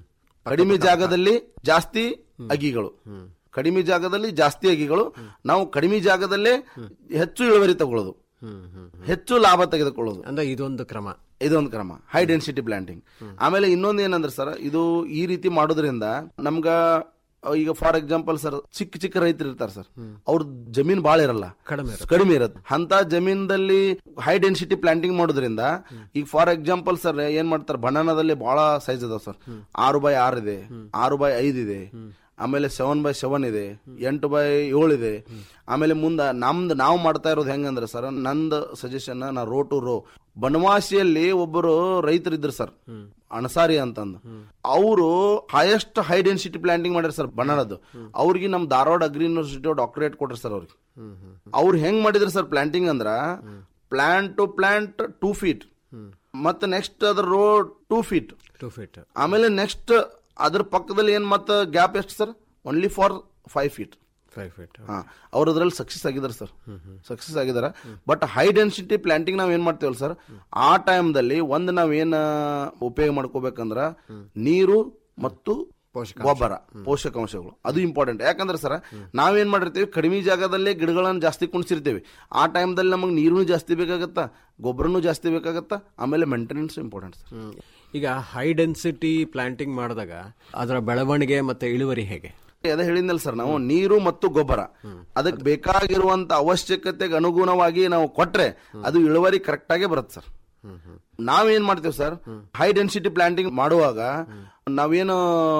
[SPEAKER 13] ಕಡಿಮೆ ಜಾಗದಲ್ಲಿ ಜಾಸ್ತಿ ಅಗಿಗಳು ಕಡಿಮೆ ಜಾಗದಲ್ಲಿ ಜಾಸ್ತಿ ಅಗಿಗಳು ನಾವು ಕಡಿಮೆ ಜಾಗದಲ್ಲೇ ಹೆಚ್ಚು ಇಳುವರಿ ತಗೊಳ್ಳೋದು
[SPEAKER 12] ಹ್ಮ್ ಹ್ಮ್
[SPEAKER 13] ಹೆಚ್ಚು ಲಾಭ ತೆಗೆದುಕೊಳ್ಳೋದು
[SPEAKER 12] ಅಂದ್ರೆ ಇದೊಂದು ಕ್ರಮ
[SPEAKER 13] ಇದೊಂದು ಕ್ರಮ ಹೈ ಡೆನ್ಸಿಟಿ ಪ್ಲಾಂಟಿಂಗ್ ಆಮೇಲೆ ಇನ್ನೊಂದು ಏನಂದ್ರೆ ಸರ್ ಇದು ಈ ರೀತಿ ಮಾಡೋದ್ರಿಂದ ನಮ್ಗ ಅಹ್, ಈಗ ಫಾರ್ ಎಕ್ಸಾಂಪಲ್ ಸರ್ ಚಿಕ್ಕ ಚಿಕ್ಕ ರೈತರು ಇರ್ತಾರೆ ಸರ್ ಅವ್ರ ಜಮೀನ್ ಬಾಳ ಇರಲ್ಲ
[SPEAKER 12] ಕಡಿಮೆ
[SPEAKER 13] ಕಡಿಮೆ ಇರುತ್ತೆ ಅಂತ ಜಮೀನದಲ್ಲಿ ಹೈ ಡೆನ್ಸಿಟಿ ಪ್ಲಾಂಟಿಂಗ್ ಮಾಡೋದ್ರಿಂದ ಈಗ ಫಾರ್ ಎಕ್ಸಾಂಪಲ್ ಸರ್ ಏನ್ ಮಾಡ್ತಾರೆ ಬನಾನದಲ್ಲಿ ಬಹಳ ಸೈಜ್ ಅದಾವ ಸರ್ ಆರು ಬೈ ಆರು ಇದೆ ಆರು ಬೈ ಐದು ಇದೆ ಆಮೇಲೆ ಸೆವೆನ್ ಬೈ ಸೆವೆನ್ ಇದೆ ಎಂಟು ಬೈ ಏಳು ಇದೆ ಆಮೇಲೆ ಮುಂದೆ ನಮ್ದು ನಾವು ಮಾಡ್ತಾ ಇರೋದು ಹೆಂಗಂದ್ರೆ ಸರ್ ನಂದು ಸಜೆಷನ್ ನಾ ರೋ ಟು ರೋ ಬನವಾಸಿಯಲ್ಲಿ ಒಬ್ಬರು ರೈತರಿದ್ರು ಸರ್ ಅಣಸಾರಿ ಅಂತಂದು ಅವರು ಹೈಯೆಸ್ಟ್ ಹೈ ಡೆನ್ಸಿಟಿ ಪ್ಲಾಂಟಿಂಗ್ ಮಾಡ್ಯಾರ ಸರ್ ಬನಾನದ್ದು ಅವ್ರಿಗೆ ನಮ್ ಧಾರವಾಡ ಅಗ್ರಿ ಯೂನಿವರ್ಸಿಟಿ ಡಾಕ್ಟರೇಟ್ ಕೊಟ್ರಿ ಸರ್ ಅವ್ರಿಗೆ ಅವ್ರು ಹೆಂಗ್ ಮಾಡಿದ್ರು ಸರ್ ಪ್ಲಾಂಟಿಂಗ್ ಅಂದ್ರ plant to plant two feet ಮತ್ತೆ ನೆಕ್ಸ್ಟ್ ಅದ್ರ row two feet
[SPEAKER 12] two feet
[SPEAKER 13] ಆಮೇಲೆ ನೆಕ್ಸ್ಟ್ ಅದ್ರ ಪಕ್ಕದಲ್ಲಿ ಏನ್ ಮತ್ತೆ ಗ್ಯಾಪ್ ಎಷ್ಟು sir only four five feet
[SPEAKER 12] five feet
[SPEAKER 13] ಹಾ ಅವ್ರು ಅದ್ರಲ್ಲಿ ಸಕ್ಸಸ್ ಆಗಿದ್ದಾರೆ ಸರ್ ಸಕ್ಸಸ್ ಆಗಿದ್ದಾರೆ ಬಟ್ ಹೈ ಡೆನ್ಸಿಟಿ ಪ್ಲಾಂಟಿಂಗ್ ನಾವ್ ಏನ್ ಮಾಡ್ತೇವಲ್ಲ ಸರ್ ಆ ಟೈಮ್ದಲ್ಲಿ ಒಂದು ನಾವ್ ಏನ್ ಉಪಯೋಗ ಮಾಡ್ಕೋಬೇಕಂದ್ರ ನೀರು ಮತ್ತು ಗೊಬ್ಬರ ಪೋಷಕಾಂಶಗಳು ಅದು ಇಂಪಾರ್ಟೆಂಟ್ ಯಾಕಂದ್ರೆ ಸರ್ ನಾವೇನ್ ಮಾಡಿರ್ತೀವಿ ಕಡಿಮೆ ಜಾಗದಲ್ಲೇ ಗಿಡಗಳನ್ನು ಜಾಸ್ತಿ ಕುಣಿಸಿರ್ತೀವಿ ಆ ಟೈಮ್ದಲ್ಲಿ ನಮಗೆ ನೀರು ಜಾಸ್ತಿ ಬೇಕಾಗತ್ತಾ ಗೊಬ್ಬರನು ಜಾಸ್ತಿ ಬೇಕಾಗತ್ತಾ ಆಮೇಲೆ ಮೇಂಟೆನೆನ್ಸ್ ಇಂಪಾರ್ಟೆಂಟ್ ಸರ್
[SPEAKER 12] ಈಗ ಹೈ ಡೆನ್ಸಿಟಿ ಪ್ಲಾಂಟಿಂಗ್ ಮಾಡಿದಾಗ ಅದರ ಬೆಳವಣಿಗೆ ಮತ್ತೆ ಇಳುವರಿ ಹೇಗೆ
[SPEAKER 13] ಅದೇ ಹೇಳಿದ್ನಲ್ಲ ಸರ್ ನಾವು ನೀರು ಮತ್ತು ಗೊಬ್ಬರ ಅದಕ್ಕೆ ಬೇಕಾಗಿರುವಂತ ಅವಶ್ಯಕತೆಗೆ ಅನುಗುಣವಾಗಿ ನಾವು ಕೊಟ್ರೆ ಅದು ಇಳುವರಿ ಕರೆಕ್ಟ್ ಆಗೇ ಬರುತ್ತೆ ಸರ್ ನಾವೇನ್ ಮಾಡ್ತೇವೆ ಸರ್ ಹೈ ಡೆನ್ಸಿಟಿ ಪ್ಲಾಂಟಿಂಗ್ ಮಾಡುವಾಗ ನಾವೇನು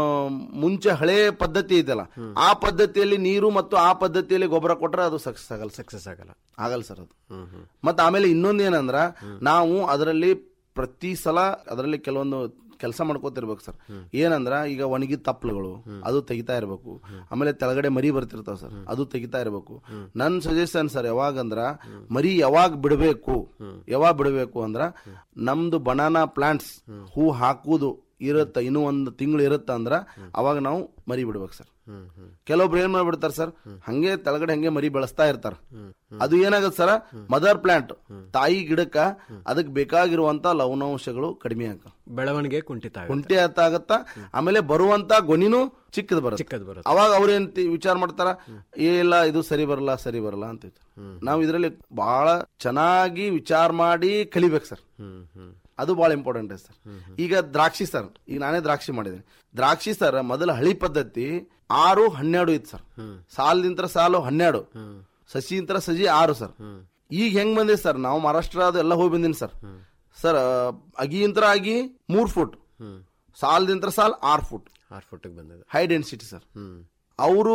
[SPEAKER 13] ಮುಂಚೆ ಹಳೆ ಪದ್ಧತಿ ಐತಲ್ಲ ಆ ಪದ್ಧತಿಯಲ್ಲಿ ನೀರು ಮತ್ತು ಆ ಪದ್ಧತಿಯಲ್ಲಿ ಗೊಬ್ಬರ ಕೊಟ್ರೆ ಅದು ಸಕ್ಸಸ್ ಆಗಲ್ಲ
[SPEAKER 12] ಸಕ್ಸಸ್ ಆಗಲ್ಲ
[SPEAKER 13] ಆಗಲ್ಲ ಸರ್ ಅದು ಮತ್ತೆ ಆಮೇಲೆ ಇನ್ನೊಂದು ಏನಂದ್ರ ನಾವು ಅದರಲ್ಲಿ ಪ್ರತಿ ಸಲ ಅದರಲ್ಲಿ ಕೆಲವೊಂದು ಕೆಲಸ ಮಾಡ್ಕೋತಿರ್ಬೇಕು ಸರ್ ಏನಂದ್ರ ಈಗ ಒಣಗಿದ ತಪ್ಪಲುಗಳು ಅದು ತೆಗಿತಾ ಇರ್ಬೇಕು ಆಮೇಲೆ ತೆಳಗಡೆ ಮರಿ ಬರ್ತಿರ್ತಾವ ಸರ್ ಅದು ತೆಗಿತಾ ಇರ್ಬೇಕು ನನ್ ಸಜೆಷನ್ ಸರ್ ಯಾವಾಗಂದ್ರ ಮರಿ ಯಾವಾಗ ಬಿಡಬೇಕು ಯಾವಾಗ ಬಿಡಬೇಕು ಅಂದ್ರ ನಮ್ದು ಬನಾನಾ ಪ್ಲಾಂಟ್ಸ್ ಹೂ ಹಾಕುವುದು ಇರುತ್ತ ಇನ್ನೂ ಒಂದು ತಿಂಗಳು ಇರುತ್ತ ಅಂದ್ರ ಅವಾಗ ನಾವು ಮರಿ ಬಿಡ್ಬೇಕು ಸರ್ ಕೆಲವೊಬ್ರು ಏನ್ ಮಾಡ್ಬಿಡ್ತಾರ ಸರ್ ಹಂಗೆ ತೆಳಗಡೆ ಹಂಗೆ ಮರಿ ಬೆಳೆಸ್ತಾ ಇರ್ತಾರ ಅದು ಏನಾಗತ್ತೆ ಸರ್ ಮದರ್ ಪ್ಲಾಂಟ್ ತಾಯಿ ಗಿಡಕ್ಕ ಅದಕ್ಕೆ ಬೇಕಾಗಿರುವಂತ ಲವಣಾಂಶಗಳು ಕಡಿಮೆ ಆಗ
[SPEAKER 12] ಬೆಳವಣಿಗೆ ಕುಂಠಿತ ಆಗುತ್ತೆ.
[SPEAKER 13] ಕುಂಟಿ ಆಗತ್ತ ಆಮೇಲೆ ಬರುವಂತ ಗೊನಿನೂ ಚಿಕ್ಕದ್ ಬರುತ್ತೆ
[SPEAKER 12] ಚಿಕ್ಕದ್ ಬರುತ್ತೆ.
[SPEAKER 13] ಅವಾಗ ಅವ್ರೇನ್ ತಿ- ವಿಚಾರ ಮಾಡ್ತಾರ ಏ ಇಲ್ಲ ಇದು ಸರಿ ಬರಲ್ಲ ಸರಿ ಬರಲ್ಲ ಅಂತ ನಾವು ಇದರಲ್ಲಿ ಬಹಳ ಚೆನ್ನಾಗಿ ವಿಚಾರ ಮಾಡಿ ಕಲಿಬೇಕು ಸರ್ ಅದು ಬಹಳ ಇಂಪಾರ್ಟೆಂಟ್ ಸರ್ ಈಗ ದ್ರಾಕ್ಷಿ ಸರ್ ಈಗ ನಾನೇ ದ್ರಾಕ್ಷಿ ಮಾಡಿದ್ದೀನಿ ದ್ರಾಕ್ಷಿ ಸರ್ ಮೊದಲ ಹಳಿ ಪದ್ಧತಿ ಆರು ಹನ್ನೆರಡು ಇತ್ತು ಸರ್ ಸಾಲದಿಂತ್ರ ಸಾಲು ಹನ್ನೆರಡು ಸಸಿ ಇಂತ್ರ ಸಸಿ ಆರು ಸರ್ ಈಗ ಹೆಂಗ್ ಬಂದಿದೆ ಸರ್ ನಾವು ಮಹಾರಾಷ್ಟ್ರ ಅದು ಎಲ್ಲ ಹೋಗಿ ಬಂದಿನಿ ಸರ್ ಸರ್ ಅಗಿ ಇಂತ್ರ ಆಗಿ ಮೂರ್ ಫುಟ್ ಸಾಲದಿಂತ್ರ ಸಾಲ್ ಆರ್ ಫುಟ್
[SPEAKER 12] ಆರ್ ಫುಟ್ಗೆ ಬಂದಿದೆ
[SPEAKER 13] ಹೈ ಡೆನ್ಸಿಟಿ ಸರ್ ಅವರು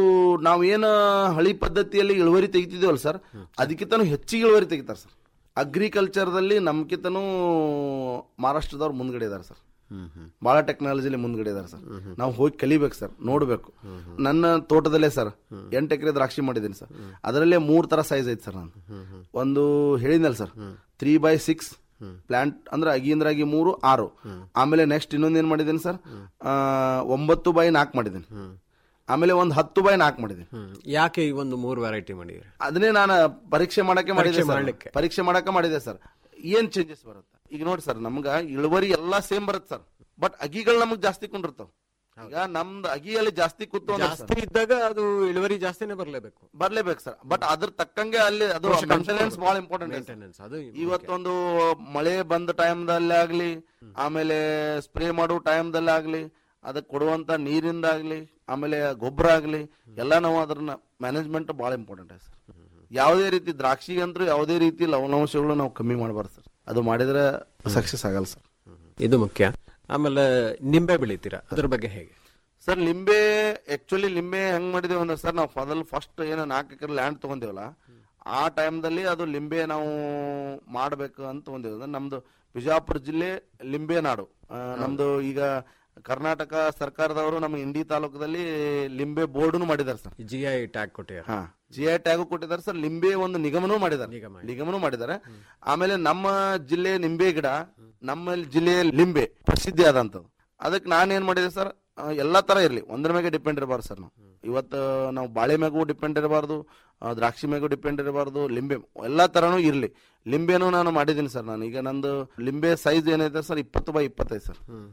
[SPEAKER 13] ನಾವೇನು ಹಳಿ ಪದ್ಧತಿಯಲ್ಲಿ ಇಳುವರಿ ತೆಗಿತಿದ್ದೇವಲ್ಲ ಸರ್ ಅದಕ್ಕಿಂತನೂ ಹೆಚ್ಚಿಗೆ ಇಳುವರಿ ತೆಗಿತಾರೆ ಸರ್ ಅಗ್ರಿಕಲ್ಚರ್ದಲ್ಲಿ ನಮ್ಕಿಂತನೂ ಮಹಾರಾಷ್ಟ್ರದವ್ರು ಮುಂದ್ಗಡೆ ಇದಾರೆ ಸರ್ ಬಹಳ ಟೆಕ್ನಾಲಜಿಲಿ ಮುಂದ್ಗಡೆ ಇದಾರೆ ಸರ್ ನಾವು ಹೋಗಿ ಕಲಿಬೇಕು ಸರ್ ನೋಡ್ಬೇಕು ನನ್ನ ತೋಟದಲ್ಲೇ ಸರ್ ಎಂಟು ಎಕರೆ ದ್ರಾಕ್ಷಿ ಮಾಡಿದ್ದೀನಿ ಸರ್ ಅದರಲ್ಲೇ ಮೂರ್ ತರ ಸೈಜ್ ಐತೆ ಸರ್ ನಾನು ಒಂದು ಹೇಳಿದ್ನಲ್ಲ sir three by six plant ಅಂದ್ರೆ ಅಗಿಂದ್ರ ಅಗಿ ಮೂರು ಆರು ಆಮೇಲೆ ನೆಕ್ಸ್ಟ್ ಇನ್ನೊಂದು ಏನ್ ಮಾಡಿದ್ದೀನಿ ಸರ್ ಆ, ಒಂಬತ್ತು ಬೈ ನಾಲ್ಕು ಮಾಡಿದ್ದೀನಿ ಆಮೇಲೆ ಒಂದು ಹತ್ತು ಬೈ ನಾಲ್ಕು ಮಾಡಿದ್ದೀನಿ
[SPEAKER 12] ಯಾಕೆ ಈ ಒಂದು ಮೂರು ವೆರೈಟಿ ಮಾಡಿದ್ರಿ
[SPEAKER 13] ಅದನ್ನೇ ನಾನು ಪರೀಕ್ಷೆ ಮಾಡಕ್ಕೆ ಮಾಡಿದೆ
[SPEAKER 12] ಪರೀಕ್ಷೆ
[SPEAKER 13] ಸರ್
[SPEAKER 12] ಮಾಡ್ಲಿಕ್ಕೆ.
[SPEAKER 13] ಪರೀಕ್ಷೆ ಮಾಡಕ್ಕೆ ಮಾಡಿದೆ ಸರ್ ಏನ್ ಚೇಂಜಸ್ ಬರುತ್ತೆ ಈಗ ನೋಡಿ ಸರ್ ನಮ್ಗ ಇಳುವರಿ ಎಲ್ಲಾ ಸೇಮ್ ಬರುತ್ತೆ ಸರ್ ಬಟ್ ಅಗಿಗಳು ನಮಗ್ ಜಾಸ್ತಿ ಕೊಂಡಿರ್ತಾವ ಈಗ ನಮ್ದು ಅಗಿಯಲ್ಲಿ ಜಾಸ್ತಿ ಕೂತು ಅಂದ್ರೆ ಸರ್,
[SPEAKER 12] ಜಾಸ್ತಿ ಇದ್ದಾಗ ಅದು ಇಳುವರಿ ಜಾಸ್ತಿನೇ ಬರಲೇಬೇಕು
[SPEAKER 13] ಬರ್ಲೇಬೇಕು ಸರ್ ಬಟ್ ಅದ್ರ ತಕ್ಕಂಗೆ ಅಲ್ಲಿ ಅದು
[SPEAKER 12] ಪೋಷಕಾಂಶ
[SPEAKER 13] ಮೇಂಟೆನೆನ್ಸ್ ಬಹಳ ಇಂಪಾರ್ಟೆಂಟ್
[SPEAKER 12] ಮೇಂಟೆನೆನ್ಸ್ ಅದು
[SPEAKER 13] ಇವತ್ತೊಂದು ಮಳೆ ಬಂದ ಟೈಮ್ದಲ್ಲಿ ಆಗ್ಲಿ ಆಮೇಲೆ ಸ್ಪ್ರೇ ಮಾಡೋ ಟೈಮ್ದಲ್ಲಿ ಆಗ್ಲಿ ಅದಕ್ಕೆ ಕೊಡುವಂತ ನೀರಿಂದ ಆಗ್ಲಿ ಆಮೇಲೆ ಗೊಬ್ಬರ ಆಗ್ಲಿ ಎಲ್ಲ ನಾವು ಅದನ್ನ ಮ್ಯಾನೇಜ್ಮೆಂಟ್ ಬಹಳ ಇಂಪಾರ್ಟೆಂಟ್ ಸರ್ ಯಾವುದೇ ರೀತಿ ದ್ರಾಕ್ಷಿಗೆ ಅಂತೂ ಯಾವುದೇ ರೀತಿ ಲವಣಾಂಶಗಳು ನಾವು ಕಮ್ಮಿ ಮಾಡಬಾರ್ದು ಸರ್ ಅದು ಮಾಡಿದ್ರೆ ಸಕ್ಸಸ್ ಆಗಲ್ಲ ಸರ್
[SPEAKER 12] ಇದು ಮುಖ್ಯ ಆಮೇಲೆ ನಿಂಬೆ ಬೆಳಿತೀರಾ ಅದ್ರ ಬಗ್ಗೆ ಹೇಗೆ
[SPEAKER 13] ಸರ್ ಲಿಂಬೆ ಆಕ್ಚುಲಿ ಲಿಂಬೆ ಹೆಂಗ್ ಮಾಡಿದೇವು ಅಂದ್ರೆ ಸರ್ ನಾವು ಮೊದಲು ಫಸ್ಟ್ ಏನು ನಾಲ್ಕು ಎಕರೆ ಲ್ಯಾಂಡ್ ತಗೊಂಡೇವಲ್ಲ ಆ ಟೈಮ್ದಲ್ಲಿ ಅದು ಲಿಂಬೆ ನಾವು ಮಾಡಬೇಕು ಅಂತ ತಗೊಂಡೇವು ಅಂದ್ರೆ ನಮ್ದು ಬಿಜಾಪುರ ಜಿಲ್ಲೆ ಲಿಂಬೆ ನಾಡು ಆ, ನಮ್ದು ಈಗ ಕರ್ನಾಟಕ ಸರ್ಕಾರದವರು ನಮ್ಮ ಇಂಡಿ ತಾಲೂಕದಲ್ಲಿ ಲಿಂಬೆ ಬೋರ್ಡ್ನು ಮಾಡಿದ್ದಾರೆ ಸರ್
[SPEAKER 12] ಜಿ ಐ ಟ್ಯಾಗ್ ಕೊಟ್ಟಿದ್ದಾರೆ
[SPEAKER 13] ಹಾ ಜಿ ಐ ಟ್ಯಾಗು ಕೊಟ್ಟಿದ್ದಾರೆ ಸರ್ ಲಿಂಬೆ ಒಂದು ನಿಗಮನೂ ಮಾಡಿದ್ದಾರೆ ನಿಗಮನೂ ಮಾಡಿದ್ದಾರೆ ಆಮೇಲೆ ನಮ್ಮ ಜಿಲ್ಲೆ ನಿಂಬೆ ಗಿಡ ನಮ್ಮ ಜಿಲ್ಲೆಯ ಲಿಂಬೆ ಪ್ರಸಿದ್ಧಿ ಆದಂತದ್ದು ಅದಕ್ಕೆ ನಾನೇನ್ ಮಾಡಿದೆ ಸರ್ ಆ, ಎಲ್ಲಾ ತರ ಇರ್ಲಿ ಒಂದ್ರ ಮೇಲೆ ಡಿಪೆಂಡ್ ಇರಬಾರ್ದು ಸರ್ ನಾವು ಇವತ್ತು ನಾವು ಬಾಳೆ ಮೇಗೂ ಡಿಪೆಂಡ್ ಇರಬಾರ್ದು ಆ, ದ್ರಾಕ್ಷಿ ಮೇಗೂ ಡಿಪೆಂಡ್ ಇರಬಾರ್ದು ಲಿಂಬೆ ಎಲ್ಲಾ ತರನೂ ಇರ್ಲಿ ಲಿಂಬೆನೂ ನಾನು ಮಾಡಿದ್ದೀನಿ ಸರ್ ನಾನು ಈಗ ನಂದು ಲಿಂಬೆ ಸೈಜ್ ಏನೈತೆ ಸರ್ ಇಪ್ಪತ್ತು ಬೈ ಇಪ್ಪತ್ತೈದು ಸರ್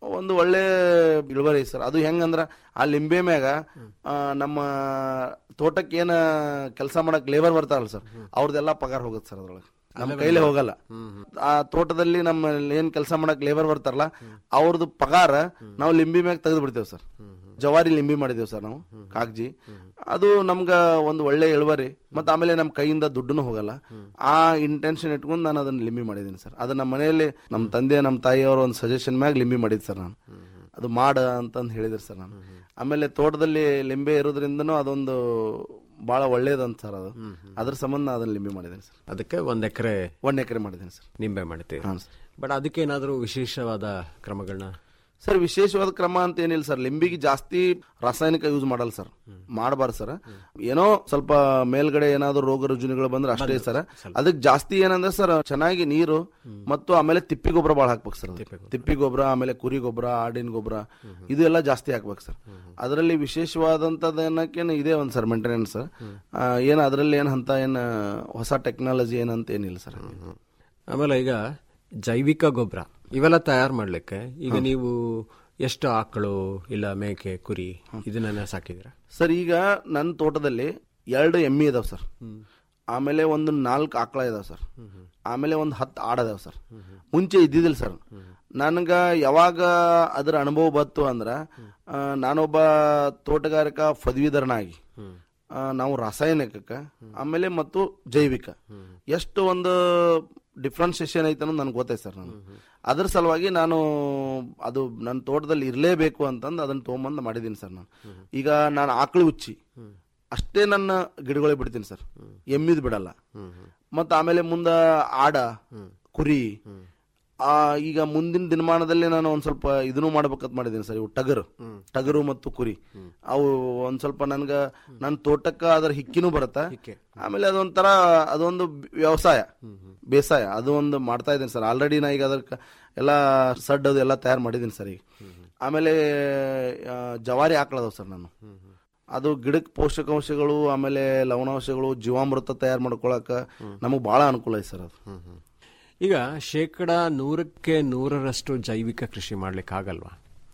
[SPEAKER 13] ಒಂದು ಒಳ್ಳೆ ಇಳುವರಿ ಸರ್ ಅದು ಹೆಂಗಂದ್ರ ಆ ಲಿಂಬೆ ಮ್ಯಾಗ ಆ, ನಮ್ಮ ತೋಟಕ್ಕೆ ಏನ ಕೆಲಸ ಮಾಡಕ್ ಲೇಬರ್ ಬರ್ತಾರಲ್ಲ ಸರ್ ಅವ್ರದ್ದೆಲ್ಲ ಪಗಾರ ಹೋಗುತ್ತೆ ಸರ್ ಅದ್ರೊಳಗೆ ನಮ್ಮ ಕೈಲೇ ಹೋಗಲ್ಲ ಆ ತೋಟದಲ್ಲಿ ನಮ್ಮ ಏನ್ ಕೆಲಸ ಮಾಡಕ್ ಲೇಬರ್ ಬರ್ತಾರಲ್ಲ ಅವ್ರದ್ದು ಪಗಾರ ನಾವು ಲಿಂಬಿ ಮ್ಯಾಗ ತೆಗೆದು ಬಿಡ್ತೇವೆ ಸರ್ ಜವಾರಿ ಲಿಂಬಿ ಮಾಡಿದೇವು ಸರ್ ನಾವು ಕಾಗ್ಜಿ ಅದು ನಮ್ಗ ಒಂದು ಒಳ್ಳೆ ಇಳುವರಿ ಮತ್ತೆ ಆಮೇಲೆ ನಮ್ಮ ಕೈಯಿಂದ ದುಡ್ಡುನು ಹೋಗಲ್ಲ ಆ ಇಂಟೆನ್ಷನ್ ಇಟ್ಕೊಂಡು ನಾನು ಅದನ್ನ ಲಿಂಬಿ ಮಾಡಿದ್ದೀನಿ ಸರ್ ಅದು ನಮ್ಮ ಮನೆಯಲ್ಲಿ ನಮ್ಮ ತಂದೆ ನಮ್ಮ ತಾಯಿಯವರು ಒಂದು ಸಜೆಷನ್ ಮ್ಯಾಗ ಲಿಂಬಿ ಮಾಡಿದ್ ಸರ್ ನಾನು ಅದು ಮಾಡ ಅಂತಂದು ಹೇಳಿದ್ರು ಸರ್ ನಾನು ಆಮೇಲೆ ತೋಟದಲ್ಲಿ ಲಿಂಬೆ ಇರೋದ್ರಿಂದನೂ ಅದೊಂದು ಬಹಳ ಒಳ್ಳೇದಂತ ಸರ್ ಅದು ಅದ್ರ ಸಂಬಂಧ ನಾನು ಅದನ್ನ ಲಿಂಬಿ ಮಾಡಿದ್ದೀನಿ ಸರ್
[SPEAKER 12] ಅದಕ್ಕೆ ಒಂದ್ ಎಕರೆ
[SPEAKER 13] ಒಂದ್ ಎಕರೆ ಮಾಡಿದ್ದೀನಿ ಸರ್
[SPEAKER 12] ನಿಂಬೆ ಮಾಡ್ತೀವಿ
[SPEAKER 13] ಹಾಂ ಸರ್
[SPEAKER 12] ಬಟ್ ಅದಕ್ಕೇನಾದ್ರೂ ವಿಶೇಷವಾದ ಕ್ರಮಗಳನ್ನ
[SPEAKER 13] ಸರ್ ವಿಶೇಷವಾದ ಕ್ರಮ ಅಂತ ಏನಿಲ್ಲ ಸರ್ ಲಿಂಬಿಗೆ ಜಾಸ್ತಿ ರಾಸಾಯನಿಕ ಯೂಸ್ ಮಾಡಲ್ಲ ಸರ್ ಮಾಡಬಾರ್ದು ಸರ್ ಏನೋ ಸ್ವಲ್ಪ ಮೇಲ್ಗಡೆ ಏನಾದ್ರು ರೋಗ ರುಜಿನಗಳು ಬಂದ್ರೆ ಅಷ್ಟೇ ಸರ್ ಅದಕ್ಕೆ ಜಾಸ್ತಿ ಏನಂದ್ರೆ ಸರ್ ಚೆನ್ನಾಗಿ ನೀರು ಮತ್ತು ಆಮೇಲೆ ತಿಪ್ಪಿ ಗೊಬ್ಬರ ಭಾಳ ಹಾಕ್ಬೇಕು ಸರ್ ಅದು. ತಿಪ್ಪಿ ಗೊಬ್ಬರ ಆಮೇಲೆ ಕುರಿ ಗೊಬ್ಬರ ಆಡಿನ ಗೊಬ್ಬರ ಇದು ಎಲ್ಲ ಜಾಸ್ತಿ ಹಾಕ್ಬೇಕು ಸರ್ ಅದರಲ್ಲಿ ವಿಶೇಷವಾದಂತದ್ದು ಏನಕ್ಕೇನು ಇದೆ ಒಂದು ಸರ್ ಮೇಂಟೆನೆನ್ಸ್ ಏನು ಅದರಲ್ಲಿ ಏನು ಅಂತ ಏನು ಹೊಸ ಟೆಕ್ನಾಲಜಿ ಏನಂತ ಏನಿಲ್ಲ ಸರ್
[SPEAKER 12] ಆಮೇಲೆ ಈಗ ಜೈವಿಕ ಗೊಬ್ಬರ ಇವೆಲ್ಲ ತಯಾರು ಮಾಡ್ಲಿಕ್ಕೆ ಈಗ ನೀವು ಎಷ್ಟು ಆಕಳು ಇಲ್ಲ ಮೇಕೆ ಕುರಿ ಇದನ್ನೆಲ್ಲ ಸಾಕಿದ್ದೀರಾ
[SPEAKER 13] ಸರ್ ಈಗ ನನ್ನ ತೋಟದಲ್ಲಿ ಎರಡು ಎಮ್ಮಿ ಇದಾವೆ ಸರ್ ಆಮೇಲೆ ಒಂದು ನಾಲ್ಕು ಆಕಳ ಇದಾವೆ ಸರ್ ಆಮೇಲೆ ಒಂದು ಹತ್ತು ಆಡ ಅದಾವೆ ಸರ್ ಮುಂಚೆ ಇದ್ದಿದ್ದಿಲ್ಲ ಸರ್ ನನಗ ಯಾವಾಗ ಅದರ ಅನುಭವ ಬಂತು ಅಂದ್ರೆ ಆ, ನಾನೊಬ್ಬ ತೋಟಗಾರಿಕಾ ಪದವೀಧರನಾಗಿ ಆ, ನಾವು ರಾಸಾಯನಿಕಕ್ಕೆ ಆಮೇಲೆ ಮತ್ತು ಜೈವಿಕ ಎಷ್ಟು ಒಂದು ಡಿಫ್ರೆನ್ಸಿಯೇಷನ್ ಐತೆ ಅನ್ನೋದು ನನಗೆ ಗೊತ್ತೈತೆ ಸರ್ ನಾನು ಅದ್ರ ಸಲುವಾಗಿ ನಾನು ಅದು ನನ್ನ ತೋಟದಲ್ಲಿ ಇರಲೇಬೇಕು ಅಂತಂದು ಅದನ್ನ ತೊಗೊಂಬಂದು ಮಾಡಿದ್ದೀನಿ ಸರ್ ನಾನು ಈಗ ನಾನು ಆಕಳು ಉಚ್ಚಿ ಅಷ್ಟೇ ನನ್ನ ಗಿಡಗಳಿಗೆ ಬಿಡ್ತೀನಿ ಸರ್ ಎಮ್ಮಿದ್ ಬಿಡಲ್ಲ ಮತ್ತು ಆಮೇಲೆ ಮುಂದ ಆಡ ಕುರಿ ಆ ಈಗ ಮುಂದಿನ ದಿನಮಾನದಲ್ಲಿ ನಾನು ಒಂದ್ ಸ್ವಲ್ಪ ಇದನ್ನು ಮಾಡ್ಬೇಕಂತ ಮಾಡಿದ್ದೀನಿ ಸರ್ ಇವು ಟಗರು ಟಗರು ಮತ್ತು ಕುರಿ ಅವು ಒಂದ್ ಸ್ವಲ್ಪ ನನ್ಗ ನನ್ನ ತೋಟಕ್ಕ ಅದರ ಹಿಕ್ಕಿನೂ ಬರುತ್ತ ಆಮೇಲೆ ಅದೊಂಥರ ಅದೊಂದು ವ್ಯವಸಾಯ ಬೇಸಾಯ ಅದು ಒಂದು ಮಾಡ್ತಾ ಇದ್ದೀನಿ ಸರ್ ಆಲ್ರೆಡಿ ನಾ ಈಗ ಅದಕ್ಕೆ ಎಲ್ಲ ಸಡ್ ಅದು ಎಲ್ಲ ತಯಾರು ಮಾಡಿದ್ದೀನಿ ಸರ್ ಈಗ ಆಮೇಲೆ ಆ, ಜವಾರಿ ಹಾಕ್ಳದವ್ ಸರ್ ನಾನು ಅದು ಗಿಡಕ್ಕೆ ಪೋಷಕಾಂಶಗಳು ಆಮೇಲೆ ಲವಣಾಂಶಗಳು ಜೀವಾಮೃತ ತಯಾರು ಮಾಡ್ಕೊಳಕ ನಮಗೆ ಬಹಳ ಅನುಕೂಲ ಐತೆ ಸರ್ ಅದು
[SPEAKER 12] ಈಗ ಶೇಕಡ ನೂರಕ್ಕೆ ನೂರರಷ್ಟು ಜೈವಿಕ ಕೃಷಿ ಮಾಡ್ಲಿಕ್ಕೆ ಆಗಲ್ವಾ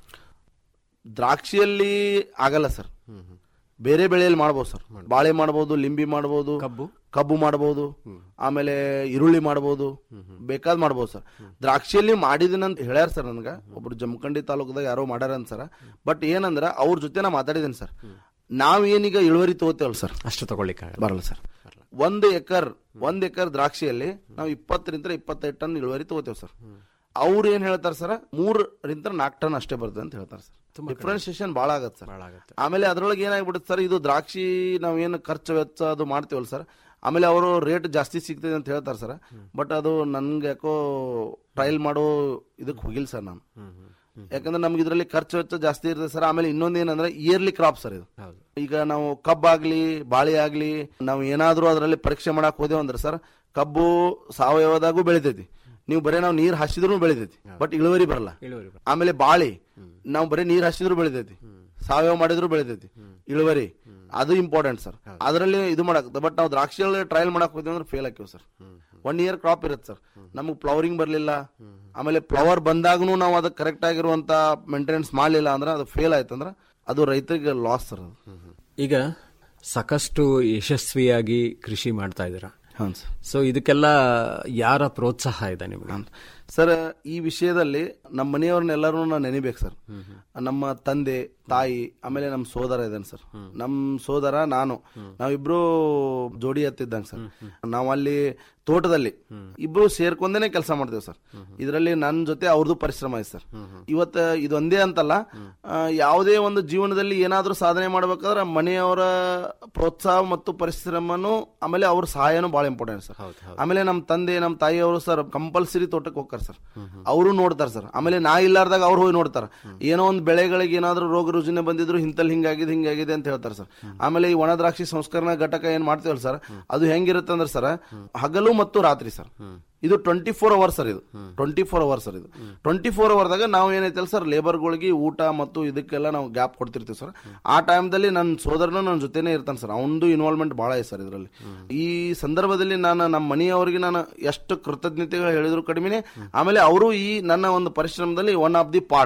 [SPEAKER 13] ದ್ರಾಕ್ಷಿಯಲ್ಲಿ ಆಗಲ್ಲ ಸರ್ ಬೇರೆ ಬೆಳೆಯಲ್ಲಿ ಮಾಡ್ಬೋದು ಸರ್ ಬಾಳೆ ಮಾಡ್ಬೋದು ಲಿಂಬಿ ಮಾಡ್ಬೋದು
[SPEAKER 12] ಕಬ್ಬು
[SPEAKER 13] ಕಬ್ಬು ಮಾಡ್ಬೋದು ಆಮೇಲೆ ಈರುಳ್ಳಿ ಮಾಡ್ಬೋದು ಬೇಕಾದ್ ಮಾಡ್ಬೋದು ಸರ್ ದ್ರಾಕ್ಷಿಯಲ್ಲಿ ಮಾಡಿದಿನಂತ ಹೇಳ್ಯಾರ ಸರ್ ನನ್ಗ ಒಬ್ರು ಜಮಖಂಡಿ ತಾಲೂಕದಾಗ ಯಾರೋ ಮಾಡ್ಯಾರ ಅಂತ ಸರ್ ಬಟ್ ಏನಂದ್ರ ಅವ್ರ ಜೊತೆ ನಾ ಮಾತಾಡಿದ್ದೀನಿ ಸರ್ ನಾವ್ ಏನೀಗ ಇಳುವರಿ ತಗೋತೇವಲ್ಲ ಸರ್
[SPEAKER 12] ಅಷ್ಟು ತಗೊಳ್ಲಿಕ್ಕೆ
[SPEAKER 13] ಬರಲ್ಲ ಸರ್ ಒಂದು ಎಕರ್ ಒಂದ್ ಎಕರ್ ದ್ರಾಕ್ಷಿಯಲ್ಲಿ ನಾವು ಇಪ್ಪತ್ತರಿಂದ ಇಪ್ಪತ್ತೈದು ಟನ್ ಇಳುವರಿ ತಗೋತೇವೆ ಸರ್ ಅವ್ರು ಏನ್ ಹೇಳ್ತಾರೆ ಸರ್ ಮೂರರಿಂದ ನಾಲ್ಕು ಟನ್ ಅಷ್ಟೇ ಬರ್ತದೆ ಅಂತ ಹೇಳ್ತಾರೆ ಸರ್ ಡಿಫ್ರೆನ್ಸಿಯೇಷನ್ ಭಾಳ ಆಗತ್ತೆ ಸರ್ ಆಮೇಲೆ ಅದ್ರೊಳಗೆ ಏನಾಗ್ಬಿಡುತ್ತೆ ಸರ್ ಇದು ದ್ರಾಕ್ಷಿ ನಾವು ಏನು ಖರ್ಚು ವೆಚ್ಚ ಅದು ಮಾಡ್ತೀವಲ್ಲ ಸರ್ ಆಮೇಲೆ ಅವರು ರೇಟ್ ಜಾಸ್ತಿ ಸಿಗ್ತದೆ ಅಂತ ಹೇಳ್ತಾರೆ ಸರ್ ಬಟ್ ಅದು ನನ್ಗೆ ಯಾಕೋ ಟ್ರಯಲ್ ಮಾಡೋ ಇದಕ್ಕೆ ಹೋಗಿಲ್ಲ ಸರ್ ನಾನು ಯಾಕಂದ್ರೆ ನಮ್ಗೆ ಇದರಲ್ಲಿ ಖರ್ಚು ವೆಚ್ಚ ಜಾಸ್ತಿ ಇರ್ತದೆ ಸರ್ ಆಮೇಲೆ ಇನ್ನೊಂದು ಏನಂದ್ರೆ ಇಯರ್ಲಿ ಕ್ರಾಪ್ ಸರ್ ಇದು ಈಗ ನಾವು ಕಬ್ಬಾಗ್ಲಿ ಬಾಳೆ ಆಗ್ಲಿ ನಾವು ಏನಾದ್ರೂ ಅದರಲ್ಲಿ ಪರೀಕ್ಷೆ ಮಾಡಕ್ ಹೋದೇವು ಅಂದ್ರೆ ಸರ್ ಕಬ್ಬು ಸಾವಯವದಾಗೂ ಬೆಳಿತೈತಿ ನೀವು ಬರೀ ನಾವು ನೀರ್ ಹಾಸಿದ್ರು ಬೆಳಿತೈತಿ ಬಟ್ ಇಳುವರಿ ಬರಲ್ಲ
[SPEAKER 12] ಇಳುವರಿ
[SPEAKER 13] ಆಮೇಲೆ ಬಾಳಿ ನಾವು ಬರೀ ನೀರ್ ಹಾಸಿದ್ರು ಬೆಳಿತೈತಿ ಸಾವಯವ ಮಾಡಿದ್ರು ಬೆಳಿತೈತಿ ಇಳುವರಿ ಅದು ಇಂಪಾರ್ಟೆಂಟ್ ಸರ್ ಅದರಲ್ಲಿ ಇದು ಮಾಡಕ್ ಬಟ್ ನಾವು ದ್ರಾಕ್ಷಿಯಲ್ಲಿ ಟ್ರಯಲ್ ಮಾಡಕ್ ಹೋದ್ವಿ ಅಂದ್ರೆ ಫೇಲ್ ಹಾಕಿವಿ ಸರ್ ಒನ್ ಇಯರ್ ಕ್ರಾಪ್ ಇರುತ್ತೆ ಸರ್ ನಮಗೆ ಫ್ಲವರಿಂಗ್ ಬರಲಿಲ್ಲ ಆಮೇಲೆ ಫ್ಲವರ್ ಬಂದಾಗೂ ನಾವು ಅದಕ್ಕೆ ಕರೆಕ್ಟ್ ಆಗಿರುವಂತ ಮೇಂಟೆನೆನ್ಸ್ ಮಾಡಲಿಲ್ಲ ಅಂದ್ರೆ ಅದು ಫೇಲ್ ಆಯ್ತು ಅಂದ್ರೆ ಅದು ರೈತರಿಗೆ ಲಾಸ್ ಸರ್ ಅದು
[SPEAKER 12] ಈಗ ಸಾಕಷ್ಟು ಯಶಸ್ವಿಯಾಗಿ ಕೃಷಿ ಮಾಡ್ತಾ ಇದ್ದೀರಾ
[SPEAKER 13] ಹಾಂ ಸರ್
[SPEAKER 12] ಸೊ ಇದಕ್ಕೆಲ್ಲ ಯಾರ ಪ್ರೋತ್ಸಾಹ ಇದೆ ನಿಮ್ಗೆ
[SPEAKER 13] ಸರ್ ಈ ವಿಷಯದಲ್ಲಿ ನಮ್ಮ ಮನೆಯವ್ರನ್ನೆಲ್ಲರೂ ನಾನು ನೆನಿಬೇಕು ಸರ್ ನಮ್ಮ ತಂದೆ ತಾಯಿ ಆಮೇಲೆ ನಮ್ಮ ಸೋದರ ಇದ್ದಾನೆ ಸರ್ ನಮ್ಮ ಸೋದರ ನಾನು ನಾವಿಬ್ರು ಜೋಡಿ ಹತ್ತಿದ್ದಂಗೆ ಸರ್ ನಾವು ಅಲ್ಲಿ ತೋಟದಲ್ಲಿ ಇಬ್ರು ಸೇರ್ಕೊಂಡೇನೆ ಕೆಲಸ ಮಾಡ್ತೇವೆ ಸರ್ ಇದರಲ್ಲಿ ನನ್ನ ಜೊತೆ ಅವ್ರದ್ದು ಪರಿಶ್ರಮ ಇದೆ ಸರ್ ಇವತ್ತು ಇದೊಂದೇ ಅಂತಲ್ಲ ಆ, ಯಾವುದೇ ಒಂದು ಜೀವನದಲ್ಲಿ ಏನಾದ್ರೂ ಸಾಧನೆ ಮಾಡ್ಬೇಕಾದ್ರೆ ಮನೆಯವರ ಪ್ರೋತ್ಸಾಹ ಮತ್ತು ಪರಿಶ್ರಮನು ಆಮೇಲೆ ಅವ್ರ ಸಹಾಯನೂ ಬಹಳ ಇಂಪಾರ್ಟೆಂಟ್ ಸರ್ ಆಮೇಲೆ ನಮ್ಮ ತಂದೆ ನಮ್ಮ ತಾಯಿಯವರು ಸರ್ ಕಂಪಲ್ಸರಿ ತೋಟಕ್ಕೆ ಹೋಗ್ತಾರೆ ಸರ್ ಅವರು ನೋಡ್ತಾರೆ ಸರ್ ಆಮೇಲೆ ನಾ ಇಲ್ಲಾರ್ದಾಗ ಅವ್ರು ಹೋಗಿ ನೋಡ್ತಾರೆ ಏನೋ ಒಂದು ಬೆಳೆಗಳಿಗೆ ಏನಾದ್ರೂ ರೋಗ ರುಜಿನ ಬಂದಿದ್ರು ಇಂತಲ್ಲಿ ಹಿಂಗಾಗಿದೆ ಹಿಂಗಾಗಿದೆ ಅಂತ ಹೇಳ್ತಾರೆ ಸರ್ ಆಮೇಲೆ ಈ ಒಣ ದ್ರಾಕ್ಷಿ ಸಂಸ್ಕರಣಾ ಘಟಕ ಏನ್ ಮಾಡ್ತೀವಲ್ಲ ಸರ್ ಅದು ಹೆಂಗಿರುತ್ತೆ ಅಂದ್ರೆ ಸರ್ ಹಗಲು ಮತ್ತು ರಾತ್ರಿ ಸರ್ ಇದು ಟ್ವೆಂಟಿ ಫೋರ್ ಅವರ್ಸ್ ಸರ್ ಇದು ಟ್ವೆಂಟಿ ಫೋರ್ ಅವರ್ಸ್ ಸರ್ ಇದು ಟ್ವೆಂಟಿ ಫೋರ್ ಅವರ್ದಾಗ ನಾವು ಏನೈತಲ್ಲ ಸರ್ ಲೇಬರ್ಗಳಿಗೆ ಊಟ ಮತ್ತು ಇದಕ್ಕೆಲ್ಲ ನಾವು ಗ್ಯಾಪ್ ಕೊಡ್ತಿರ್ತೀವಿ ಸರ್ ಆ ಟೈಮ್ದಲ್ಲಿ ನನ್ನ ಸೋದರನು ನನ್ನ ಜೊತೆನೇ ಇರ್ತಾನೆ ಸರ್ ಅವನದು ಇನ್ವಾಲ್ವ್ಮೆಂಟ್ ಭಾಳ ಇದೆ ಸರ್ ಇದರಲ್ಲಿ ಈ ಸಂದರ್ಭದಲ್ಲಿ ನಾನು ನಮ್ಮ ಮನೆಯವರಿಗೆ ನಾನು ಎಷ್ಟು ಕೃತಜ್ಞತೆಗಳು ಹೇಳಿದ್ರು ಕಡಿಮೆನೆ ಆಮೇಲೆ ಅವರು ಈ ನನ್ನ ಒಂದು ಪರಿಶ್ರಮದಲ್ಲಿ ಒನ್ ಆಫ್ ದಿ ಪಾರ್ಟ್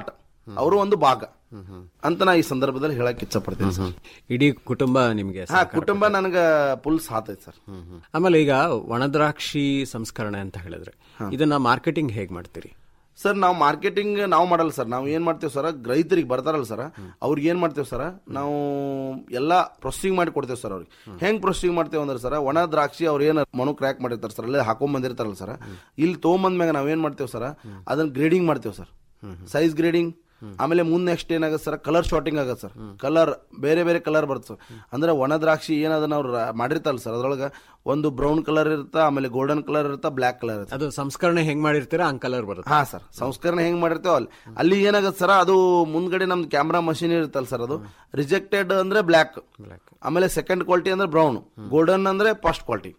[SPEAKER 13] ಅವರು ಒಂದು ಭಾಗ ಅಂತ ನಾ ಈ ಸಂದರ್ಭದಲ್ಲಿ ಹೇಳಕ್ ಇಚ್ಛಪಡ್ತೀನಿ ಸರ್
[SPEAKER 12] ಇಡೀ ಕುಟುಂಬ ನಿಮ್ಗೆ
[SPEAKER 13] ಹಾ ಕುಟುಂಬ ನನಗ ಫುಲ್ ಸಾತ್ ಐತೆ ಸರ್
[SPEAKER 12] ಆಮೇಲೆ ಈಗ ಒಣದ್ರಾಕ್ಷಿ ಸಂಸ್ಕರಣೆ ಅಂತ ಹೇಳಿದ್ರೆ ಇದನ್ನ ಮಾರ್ಕೆಟಿಂಗ್ ಹೇಗ್ ಮಾಡ್ತೀರಿ
[SPEAKER 13] ಸರ್ ನಾವು ಮಾರ್ಕೆಟಿಂಗ್ ನಾವು ಮಾಡಲ್ಲ ಸರ್ ನಾವು ಏನ್ ಮಾಡ್ತೇವೆ ಸರ್ ರೈತರಿಗೆ ಬರ್ತಾರಲ್ಲ ಸರ್ ಅವ್ರಿಗೆ ಏನ್ ಮಾಡ್ತೇವೆ ಸರ್ ನಾವು ಎಲ್ಲ ಪ್ರೊಸೆಸಿಂಗ್ ಮಾಡಿ ಕೊಡ್ತೇವೆ ಸರ್ ಅವ್ರಿಗೆ ಹೆಂಗ್ ಪ್ರೊಸೆಸಿಂಗ್ ಮಾಡ್ತೇವೆ ಅಂದ್ರೆ ಸರ್ ಒಣ ದ್ರಾಕ್ಷಿ ಅವ್ರು ಏನ್ ಮನು ಕ್ರ್ಯಾಕ್ ಮಾಡಿರ್ತಾರೆ ಸರ್ ಅಲ್ಲೇ ಹಾಕೊಂಡ್ ಬಂದಿರ್ತಾರಲ್ಲ ಸರ್ ಇಲ್ಲಿ ತೊಗೊಂಬಂದ ಮ್ಯಾಗ ನಾವ್ ಏನ್ ಮಾಡ್ತೇವೆ ಸರ್ ಅದನ್ನ ಗ್ರೇಡಿಂಗ್ ಮಾಡ್ತೇವೆ ಸರ್ ಸೈಜ್ ಗ್ರೇಡಿಂಗ್ ಆಮೇಲೆ ಮುಂದೆ ನೆಕ್ಸ್ಟ್ ಏನಾಗುತ್ತೆ ಸರ್ ಕಲರ್ ಶಾರ್ಟಿಂಗ್ ಆಗುತ್ತೆ ಸರ್ ಕಲರ್ ಬೇರೆ ಬೇರೆ ಕಲರ್ ಬರುತ್ತೆ ಸರ್ ಅಂದ್ರೆ ಒಣ ದ್ರಾಕ್ಷಿ ಏನದನ್ನ ಅವ್ರು ಮಾಡಿರ್ತಾರಲ್ಲ ಸರ್ ಅದ್ರೊಳಗೆ ಒಂದು ಬ್ರೌನ್ ಕಲರ್ ಇರುತ್ತಾ ಆಮೇಲೆ ಗೋಲ್ಡನ್ ಕಲರ್ ಇರುತ್ತಾ ಬ್ಲಾಕ್ ಕಲರ್ ಇರುತ್ತೆ
[SPEAKER 12] ಅದು ಸಂಸ್ಕರಣೆ ಹೆಂಗ್ ಮಾಡಿರ್ತೀರಾ ಹಂಗ್ ಕಲರ್ ಬರುತ್ತೆ
[SPEAKER 13] ಹಾ ಸರ್ ಸಂಸ್ಕರಣೆ ಹೆಂಗ್ ಮಾಡಿರ್ತೇವೆ ಅಲ್ಲಿ ಅಲ್ಲಿ ಏನಾಗುತ್ತೆ ಸರ್ ಅದು ಮುಂದ್ಗಡೆ ನಮ್ದು ಕ್ಯಾಮ್ರಾ ಮಷಿನ್ ಇರುತ್ತಲ್ಲ ಸರ್ ಅದು ರಿಜೆಕ್ಟೆಡ್ ಅಂದ್ರೆ ಬ್ಲ್ಯಾಕ್ ಆಮೇಲೆ ಸೆಕೆಂಡ್ ಕ್ವಾಲಿಟಿ ಅಂದ್ರೆ ಬ್ರೌನ್ ಗೋಲ್ಡನ್ ಅಂದ್ರೆ ಫಸ್ಟ್ ಕ್ವಾಲಿಟಿ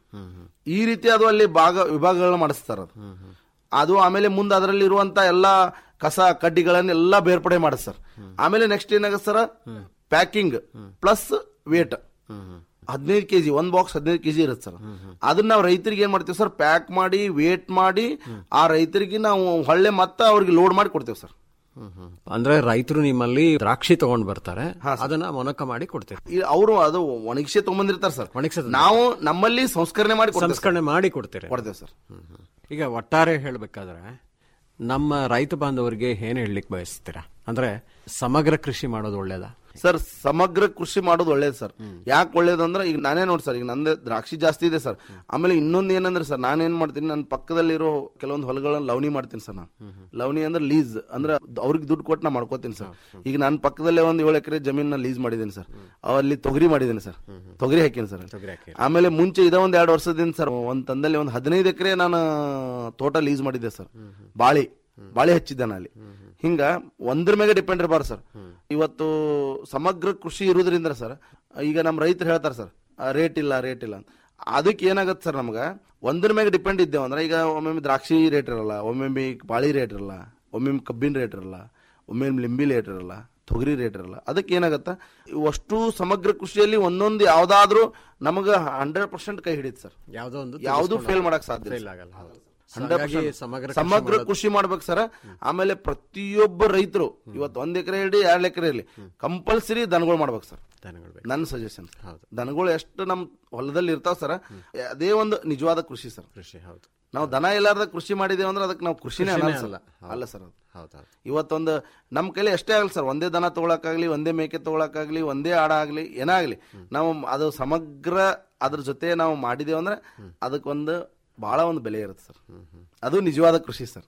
[SPEAKER 13] ಈ ರೀತಿ ಅದು ಅಲ್ಲಿ ಭಾಗ ವಿಭಾಗಗಳನ್ನ ಮಾಡಿಸ್ತಾರೆ ಅದು ಅದು ಆಮೇಲೆ ಮುಂದೆ ಅದರಲ್ಲಿ ಇರುವಂತ ಎಲ್ಲಾ ಕಸ ಕಡ್ಡಿಗಳನ್ನೆಲ್ಲ ಬೇರ್ಪಡೆ ಮಾಡುತ್ತೆ ಸರ್ ಆಮೇಲೆ ನೆಕ್ಸ್ಟ್ ಏನಾಗುತ್ತೆ ಸರ್ ಪ್ಯಾಕಿಂಗ್ ಪ್ಲಸ್ ವೇಟ್ ಹದಿನೈದು ಕೆಜಿ ಒಂದ್ ಬಾಕ್ಸ್ ಹದಿನೈದು ಕೆಜಿ ಇರುತ್ತೆ ಸರ್ ಅದನ್ನ ನಾವು ರೈತರಿಗೆ ಏನ್ ಮಾಡ್ತೀವಿ ಸರ್ ಪ್ಯಾಕ್ ಮಾಡಿ ವೇಟ್ ಮಾಡಿ ಆ ರೈತರಿಗೆ ನಾವು ಹೊಳ್ಳೆ ಮತ್ತೆ ಅವ್ರಿಗೆ ಲೋಡ್ ಮಾಡಿ ಕೊಡ್ತೇವೆ ಸರ್
[SPEAKER 12] ಅಂದ್ರೆ ರೈತರು ನಿಮ್ಮಲ್ಲಿ ದ್ರಾಕ್ಷಿ ತಗೊಂಡ್ ಬರ್ತಾರೆ ಅದನ್ನ ಮೊನಕ ಮಾಡಿ ಕೊಡ್ತೀರಿ
[SPEAKER 13] ಅವರು ಅದು ಒಣಗಿಸಿ ತಗೊಂಬಂದಿರ್ತಾರೆ ಸರ್
[SPEAKER 12] ಒಣಗಿಸೋದು
[SPEAKER 13] ನಾವು ನಮ್ಮಲ್ಲಿ ಸಂಸ್ಕರಣೆ ಮಾಡಿ ಕೊಡ್ತೇವೆ ಸರ್.
[SPEAKER 12] ಸಂಸ್ಕರಣೆ ಮಾಡಿ ಕೊಡ್ತೀರಿ
[SPEAKER 13] ಕೊಡ್ತೇವೆ ಸರ್
[SPEAKER 12] ಈಗ ಒಟ್ಟಾರೆ ಹೇಳ್ಬೇಕಾದ್ರೆ ನಮ್ಮ ರೈತ ಬಾಂಧವರಿಗೆ ಏನ್ ಹೇಳಲಿಕ್ಕೆ ಬಯಸ್ತೀರಾ ಅಂದ್ರೆ ಸಮಗ್ರ ಕೃಷಿ ಮಾಡೋದು ಒಳ್ಳೇದಾ
[SPEAKER 13] ಸರ್ ಸಮಗ್ರ ಕೃಷಿ ಮಾಡೋದು ಒಳ್ಳೇದು ಸರ್ ಯಾಕೆ ಒಳ್ಳೇದು ಅಂದ್ರೆ ಈಗ ನಾನೇ ನೋಡಿ ಸರ್ ಈಗ ನಂದೇ ದ್ರಾಕ್ಷಿ ಜಾಸ್ತಿ ಇದೆ ಸರ್ ಆಮೇಲೆ ಇನ್ನೊಂದು ಏನಂದ್ರೆ ಸರ್ ನಾನೇನ್ ಮಾಡ್ತೀನಿ ನನ್ನ ಪಕ್ಕದಲ್ಲಿರೋ ಕೆಲವೊಂದು ಹೊಲಗಳನ್ನ ಲವಣಿ ಮಾಡ್ತೀನಿ ಸರ್ ನಾನು ಲವಣಿ ಅಂದ್ರೆ ಲೀಸ್ ಅಂದ್ರೆ ಅವ್ರಿಗೆ ದುಡ್ಡು ಕೊಟ್ಟು ನಾ ಮಾಡ್ಕೋತೀನಿ ಸರ್ ಈಗ ನನ್ನ ಪಕ್ಕದಲ್ಲೇ ಒಂದು ಏಳು ಎಕರೆ ಜಮೀನ ಲೀಸ್ ಮಾಡಿದ್ದೀನಿ ಸರ್ ಅಲ್ಲಿ ತೊಗರಿ ಮಾಡಿದ್ದೀನಿ ಸರ್ ತೊಗರಿ ಹಾಕೀನಿ ಸರ್ ಆಮೇಲೆ ಮುಂಚೆ ಇದ ಒಂದ್ ಎರಡು ವರ್ಷದಿಂದ ಸರ್ ಒಂದ್ ತಂದಲ್ಲಿ ಒಂದು ಹದಿನೈದು ಎಕರೆ ನಾನು ತೋಟ ಲೀಸ್ ಮಾಡಿದ್ದೆ ಸರ್ ಬಾಳಿ ಬಾಳೆ ಹಚ್ಚಿದ್ದೆ ನಾನು ಅಲ್ಲಿ ಹಿಂಗ ಒಂದ್ರ ಮೇಲೆ ಡಿಪೆಂಡ್ ಇರಬಾರ್ದು ಸರ್ ಇವತ್ತು ಸಮಗ್ರ ಕೃಷಿ ಇರುವುದರಿಂದ ಸರ್ ಈಗ ನಮ್ಮ ರೈತರು ಹೇಳ್ತಾರೆ ಸರ್ ರೇಟ್ ಇಲ್ಲ ರೇಟ್ ಇಲ್ಲ ಅಂತ ಅದಕ್ಕೆ ಏನಾಗತ್ತೆ ಸರ್ ನಮ್ಗೆ ಒಂದ್ರ ಮೇಲೆ ಡಿಪೆಂಡ್ ಇದ್ದೇವೆ ಅಂದ್ರೆ ಈಗ ಒಮ್ಮೊಮ್ಮೆ ದ್ರಾಕ್ಷಿ ರೇಟ್ ಇರಲ್ಲ ಒಮ್ಮೊಮ್ಮೆ ಬಾಳಿ ರೇಟ್ ಇರಲ್ಲ ಒಮ್ಮೊಮ್ಮೆ ಕಬ್ಬಿನ ರೇಟ್ ಇರಲ್ಲ ಒಮ್ಮೊಮ್ಮೆ ಲಿಂಬಿ ರೇಟ್ ಇರಲ್ಲ ತೊಗರಿ ರೇಟ್ ಇರಲ್ಲ ಅದಕ್ಕೆ ಏನಾಗತ್ತ ಅಷ್ಟು ಸಮಗ್ರ ಕೃಷಿಯಲ್ಲಿ ಒಂದೊಂದು ಯಾವ್ದಾದ್ರೂ ನಮಗ ಹಂಡ್ರೆಡ್ ಪರ್ಸೆಂಟ್ ಕೈ ಹಿಡಿಯುತ್ತೆ ಸರ್
[SPEAKER 12] ಯಾವ್ದೋ ಒಂದು
[SPEAKER 13] ಯಾವ್ದು ಫೇಲ್ ಮಾಡಕ್ ಸಾಧ್ಯ
[SPEAKER 12] Fail
[SPEAKER 13] ಇಲ್ಲ.
[SPEAKER 12] ಆಗಲ್ಲ ಹೌದು. ಸೊ
[SPEAKER 13] 100%
[SPEAKER 12] ಹಾಗಾಗಿ ಸಮಗ್ರ ಕೃಷಿ
[SPEAKER 13] ಸಮಗ್ರ
[SPEAKER 12] ಮಾಡೋದು-
[SPEAKER 13] ಕೃಷಿ ಮಾಡ್ಬೇಕು ಸರ್ ಆಮೇಲೆ ಪ್ರತಿಯೊಬ್ಬ ರೈತರು ಇವತ್ತು ಒಂದ್ ಎಕರೆ ಇರಲಿ ಎರಡ್ ಎಕರೆ ಇರಲಿ ಕಂಪಲ್ಸರಿ ದನಗಳು ಮಾಡ್ಬೇಕು ಸರ್
[SPEAKER 12] ದನಗಳು ಬೇಕು.
[SPEAKER 13] ನನ್ನ ಸಜೆಷನ್ ದನಗಳು ಎಷ್ಟು ನಮ್ ಹೊಲದಲ್ಲಿ ಇರ್ತಾವ ಸರ್ ಅದೇ ಒಂದು ನಿಜವಾದ ಕೃಷಿ ಸರ್
[SPEAKER 12] ಕೃಷಿ ಹೌದು
[SPEAKER 13] ನಾವು ದನ ಇಲ್ಲಾರ್ದ ಕೃಷಿ ಮಾಡಿದೇವೆ ಅಂದ್ರೆ ಅದಕ್ಕೆ ನಾವು ಕೃಷಿನೇ
[SPEAKER 12] ಕೃಷಿನೇ
[SPEAKER 13] ಅನ್ನಲ್ಲ
[SPEAKER 12] ಅಲ್ಲ.
[SPEAKER 13] ಸರ್ ಅಲ್ಲ ಸರ್ ಅದು
[SPEAKER 12] ಹೌದು
[SPEAKER 13] ಇವತ್ತೊಂದು ನಮ್ಮ ಕೈಲಿ ಎಷ್ಟೇ ಆಗಲಿ ಸರ್ ಒಂದೇ ದನ ತಗೊಳಕ್ಕಾಗ್ಲಿ ಒಂದೇ ಮೇಕೆ ತಗೊಳಕ್ಕಾಗ್ಲಿ ಒಂದೇ ಆಡ ಆಗ್ಲಿ ಏನಾಗ್ಲಿ ನಾವು ಅದು ಸಮಗ್ರ ಅದ್ರ ಜೊತೆ ನಾವು ಮಾಡಿದೇವೆ ಅಂದ್ರೆ ಅದಕ್ಕೊಂದು ಬಹಳ ಒಂದು ಬೆಲೆ ಇರುತ್ತೆ ಸರ್ ಅದು ನಿಜವಾದ ಕೃಷಿ ಸರ್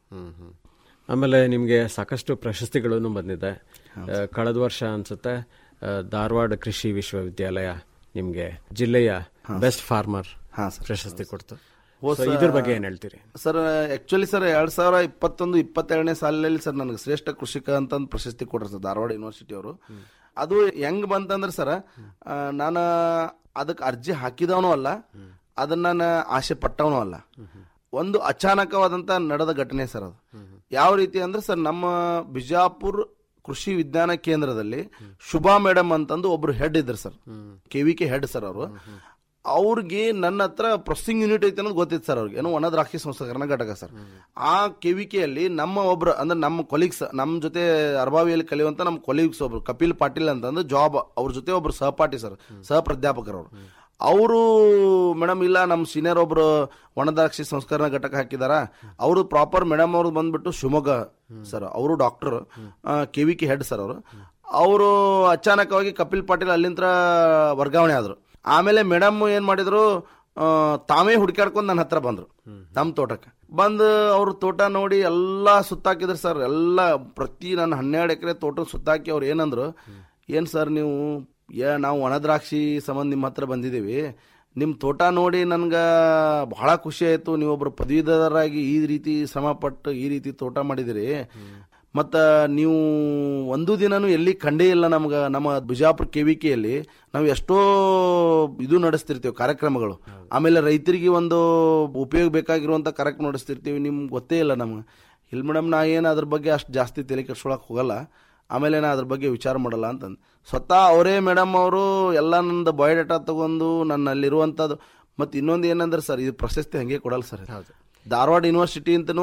[SPEAKER 12] ಆಮೇಲೆ ನಿಮಗೆ ಸಾಕಷ್ಟು ಪ್ರಶಸ್ತಿಗಳನ್ನು ಬಂದಿದೆ ಆ, ಕಳೆದ ವರ್ಷ ಅನ್ಸುತ್ತೆ ಆ, ಧಾರವಾಡ ಕೃಷಿ ವಿಶ್ವವಿದ್ಯಾಲಯ ನಿಮ್ಗೆ ಜಿಲ್ಲೆಯ ಬೆಸ್ಟ್ ಫಾರ್ಮರ್ ಪ್ರಶಸ್ತಿ ಕೊಡ್ತು
[SPEAKER 13] ಹೋದ
[SPEAKER 12] So, ಇದ್ರ ಬಗ್ಗೆ ಏನ್ ಹೇಳ್ತೀರಿ
[SPEAKER 13] ಸರ್ ಆಕ್ಚುಲಿ ಸರ್ ಎರಡ್ ಸಾವಿರ ಇಪ್ಪತ್ತೊಂದು ಇಪ್ಪತ್ತೆರಡನೇ ಸಾಲಿನಲ್ಲಿ ಸರ್ ನನಗೆ ಶ್ರೇಷ್ಠ ಕೃಷಿಕ ಅಂತ ಒಂದು ಪ್ರಶಸ್ತಿ ಕೊಟ್ರು ಸರ್ ಧಾರವಾಡ ಯೂನಿವರ್ಸಿಟಿ ಅವರು ಅದು ಹೆಂಗ್ ಬಂತಂದ್ರೆ ಸರ್ ಆ, ನಾನು ಅದಕ್ಕೆ ಅರ್ಜಿ ಹಾಕಿದವನು ಅಲ್ಲ ಅದನ್ನ ನಾನು ಆಸೆ ಪಟ್ಟವನು ಅಲ್ಲ ಒಂದು ಅಚಾನಕವಾದಂತ ನಡೆದ ಘಟನೆ ಸರ್ ಅದು ಯಾವ ರೀತಿ ಅಂದ್ರೆ ಸರ್ ನಮ್ಮ ಬಿಜಾಪುರ್ ಕೃಷಿ ವಿಜ್ಞಾನ ಕೇಂದ್ರದಲ್ಲಿ ಶುಭಾ ಮೇಡಮ್ ಅಂತಂದು ಒಬ್ರು ಹೆಡ್ ಇದ್ರು sir K V K head sir ಅವರು ಅವ್ರಿಗೆ ನನ್ನ ಹತ್ರ ಪ್ರೊಸೆಸಿಂಗ್ ಯೂನಿಟ್ ಐತೆ ಅನ್ನೋದು ಗೊತ್ತಿತ್ತು ಸರ್ ಅವ್ರಿಗೆ ಏನೋ ಒಣ ದ್ರಾಕ್ಷಿ ಸಂಸ್ಕರಣ ಘಟಕ ಸರ್ ಆ ಕೆವಿಕೆಯಲ್ಲಿ ನಮ್ಮ ಒಬ್ರು ಅಂದ್ರೆ ನಮ್ಮ ಕೊಲೀಗ್ಸ್ ನಮ್ಮ ಜೊತೆ ಅರ್ಬಾವಿಯಲ್ಲಿ ಕಲಿಯುವಂತ ನಮ್ಮ ಕೊಲೀಗ್ಸ್ ಒಬ್ರು ಕಪಿಲ್ ಪಾಟೀಲ್ ಅಂತಂದು ಜಾಬ್ ಅವ್ರ ಜೊತೆ ಒಬ್ರು ಸಹಪಾಠಿ ಸರ್ ಸಹ ಪ್ರಾಧ್ಯಾಪಕರು ಅವರು ಅವರು ಮೇಡಮ್ ಇಲ್ಲ ನಮ್ಮ ಸೀನಿಯರ್ ಒಬ್ರು ಒಣ ದ್ರಾಕ್ಷಿ ಸಂಸ್ಕರಣ ಘಟಕ ಹಾಕಿದಾರ ಅವರು ಪ್ರಾಪರ್ ಮೇಡಮ್ ಅವ್ರು ಬಂದ್ಬಿಟ್ಟು ಶಿವಮೊಗ್ಗ ಸರ್ ಅವರು doctor K V K head sir ಅವರು ಅವರು ಅಚಾನಕವಾಗಿ ಕಪಿಲ್ ಪಾಟೀಲ್ ಅಲ್ಲಿಂದ ವರ್ಗಾವಣೆ ಆದ್ರು ಆಮೇಲೆ ಮೇಡಮ್ ಏನ್ ಮಾಡಿದ್ರು ಆ, ತಾವೇ ಹುಡುಕಾಡ್ಕೊಂಡು ನನ್ನ ಹತ್ರ ಬಂದ್ರು ನಮ್ಮ ತೋಟಕ್ಕೆ ಬಂದು ಅವ್ರ ತೋಟ ನೋಡಿ ಎಲ್ಲಾ ಸುತ್ತಾಕಿದ್ರು ಸರ್ ಎಲ್ಲ ಪ್ರತಿ ನನ್ನ ಹನ್ನೆರಡು ಎಕರೆ ತೋಟ ಸುತ್ತಾಕಿ ಅವ್ರು ಏನಂದ್ರು ಏನ್ ಸರ್ ನೀವು ಏ ನಾವು ಒಣ ದ್ರಾಕ್ಷಿ ಸಂಬಂಧ ನಿಮ್ಮ ಹತ್ರ ಬಂದಿದ್ದೀವಿ ನಿಮ್ಮ ತೋಟ ನೋಡಿ ನನ್ಗೆ ಬಹಳ ಖುಷಿ ಆಯ್ತು ನೀವೊಬ್ರು ಪದವೀಧರರಾಗಿ ಈ ರೀತಿ ಶ್ರಮಪಟ್ಟು ಈ ರೀತಿ ತೋಟ ಮಾಡಿದಿರಿ ಮತ್ತ ನೀವು ಒಂದು ದಿನನೂ ಎಲ್ಲಿ ಕಂಡೇ ಇಲ್ಲ ನಮ್ಗ ನಮ್ಮ ಬಿಜಾಪುರ ಕೆವಿಕೆಯಲ್ಲಿ ನಾವು ಎಷ್ಟೋ ಇದು ನಡೆಸ್ತಿರ್ತೀವಿ ಕಾರ್ಯಕ್ರಮಗಳು ಆಮೇಲೆ ರೈತರಿಗೆ ಒಂದು ಉಪಯೋಗ ಬೇಕಾಗಿರುವಂತ ಕಾರ್ಯಕ್ರಮ ನಡೆಸ್ತಿರ್ತೀವಿ ನಿಮ್ಗೆ ಗೊತ್ತೇ ಇಲ್ಲ ನಮ್ಗೆ ಇಲ್ಲ ಮೇಡಮ್ ನಾ ಏನು ಅದ್ರ ಬಗ್ಗೆ ಅಷ್ಟು ಜಾಸ್ತಿ ತಲೆ ಕೆಡ್ಸ್ಕೊಳಕ್ ಹೋಗಲ್ಲ ಆಮೇಲೆ ನಾ ಅದ್ರ ಬಗ್ಗೆ ವಿಚಾರ ಮಾಡಲ್ಲ ಅಂತಂದು ಸ್ವತಃ ಅವರೇ ಮೇಡಮ್ ಅವರು ಎಲ್ಲ ನಂದು ಬಯೋಡೇಟಾ ತಗೊಂಡು ನನ್ನಲ್ಲಿರುವಂಥದ್ದು ಮತ್ತು ಇನ್ನೊಂದು ಏನಂದ್ರೆ ಸರ್ ಇದು ಪ್ರಶಸ್ತಿ ಹಂಗೆ ಕೊಡಲ್ಲ ಸರ್ ಧಾರವಾಡ ಯೂನಿವರ್ಸಿಟಿ ಅಂತನೂ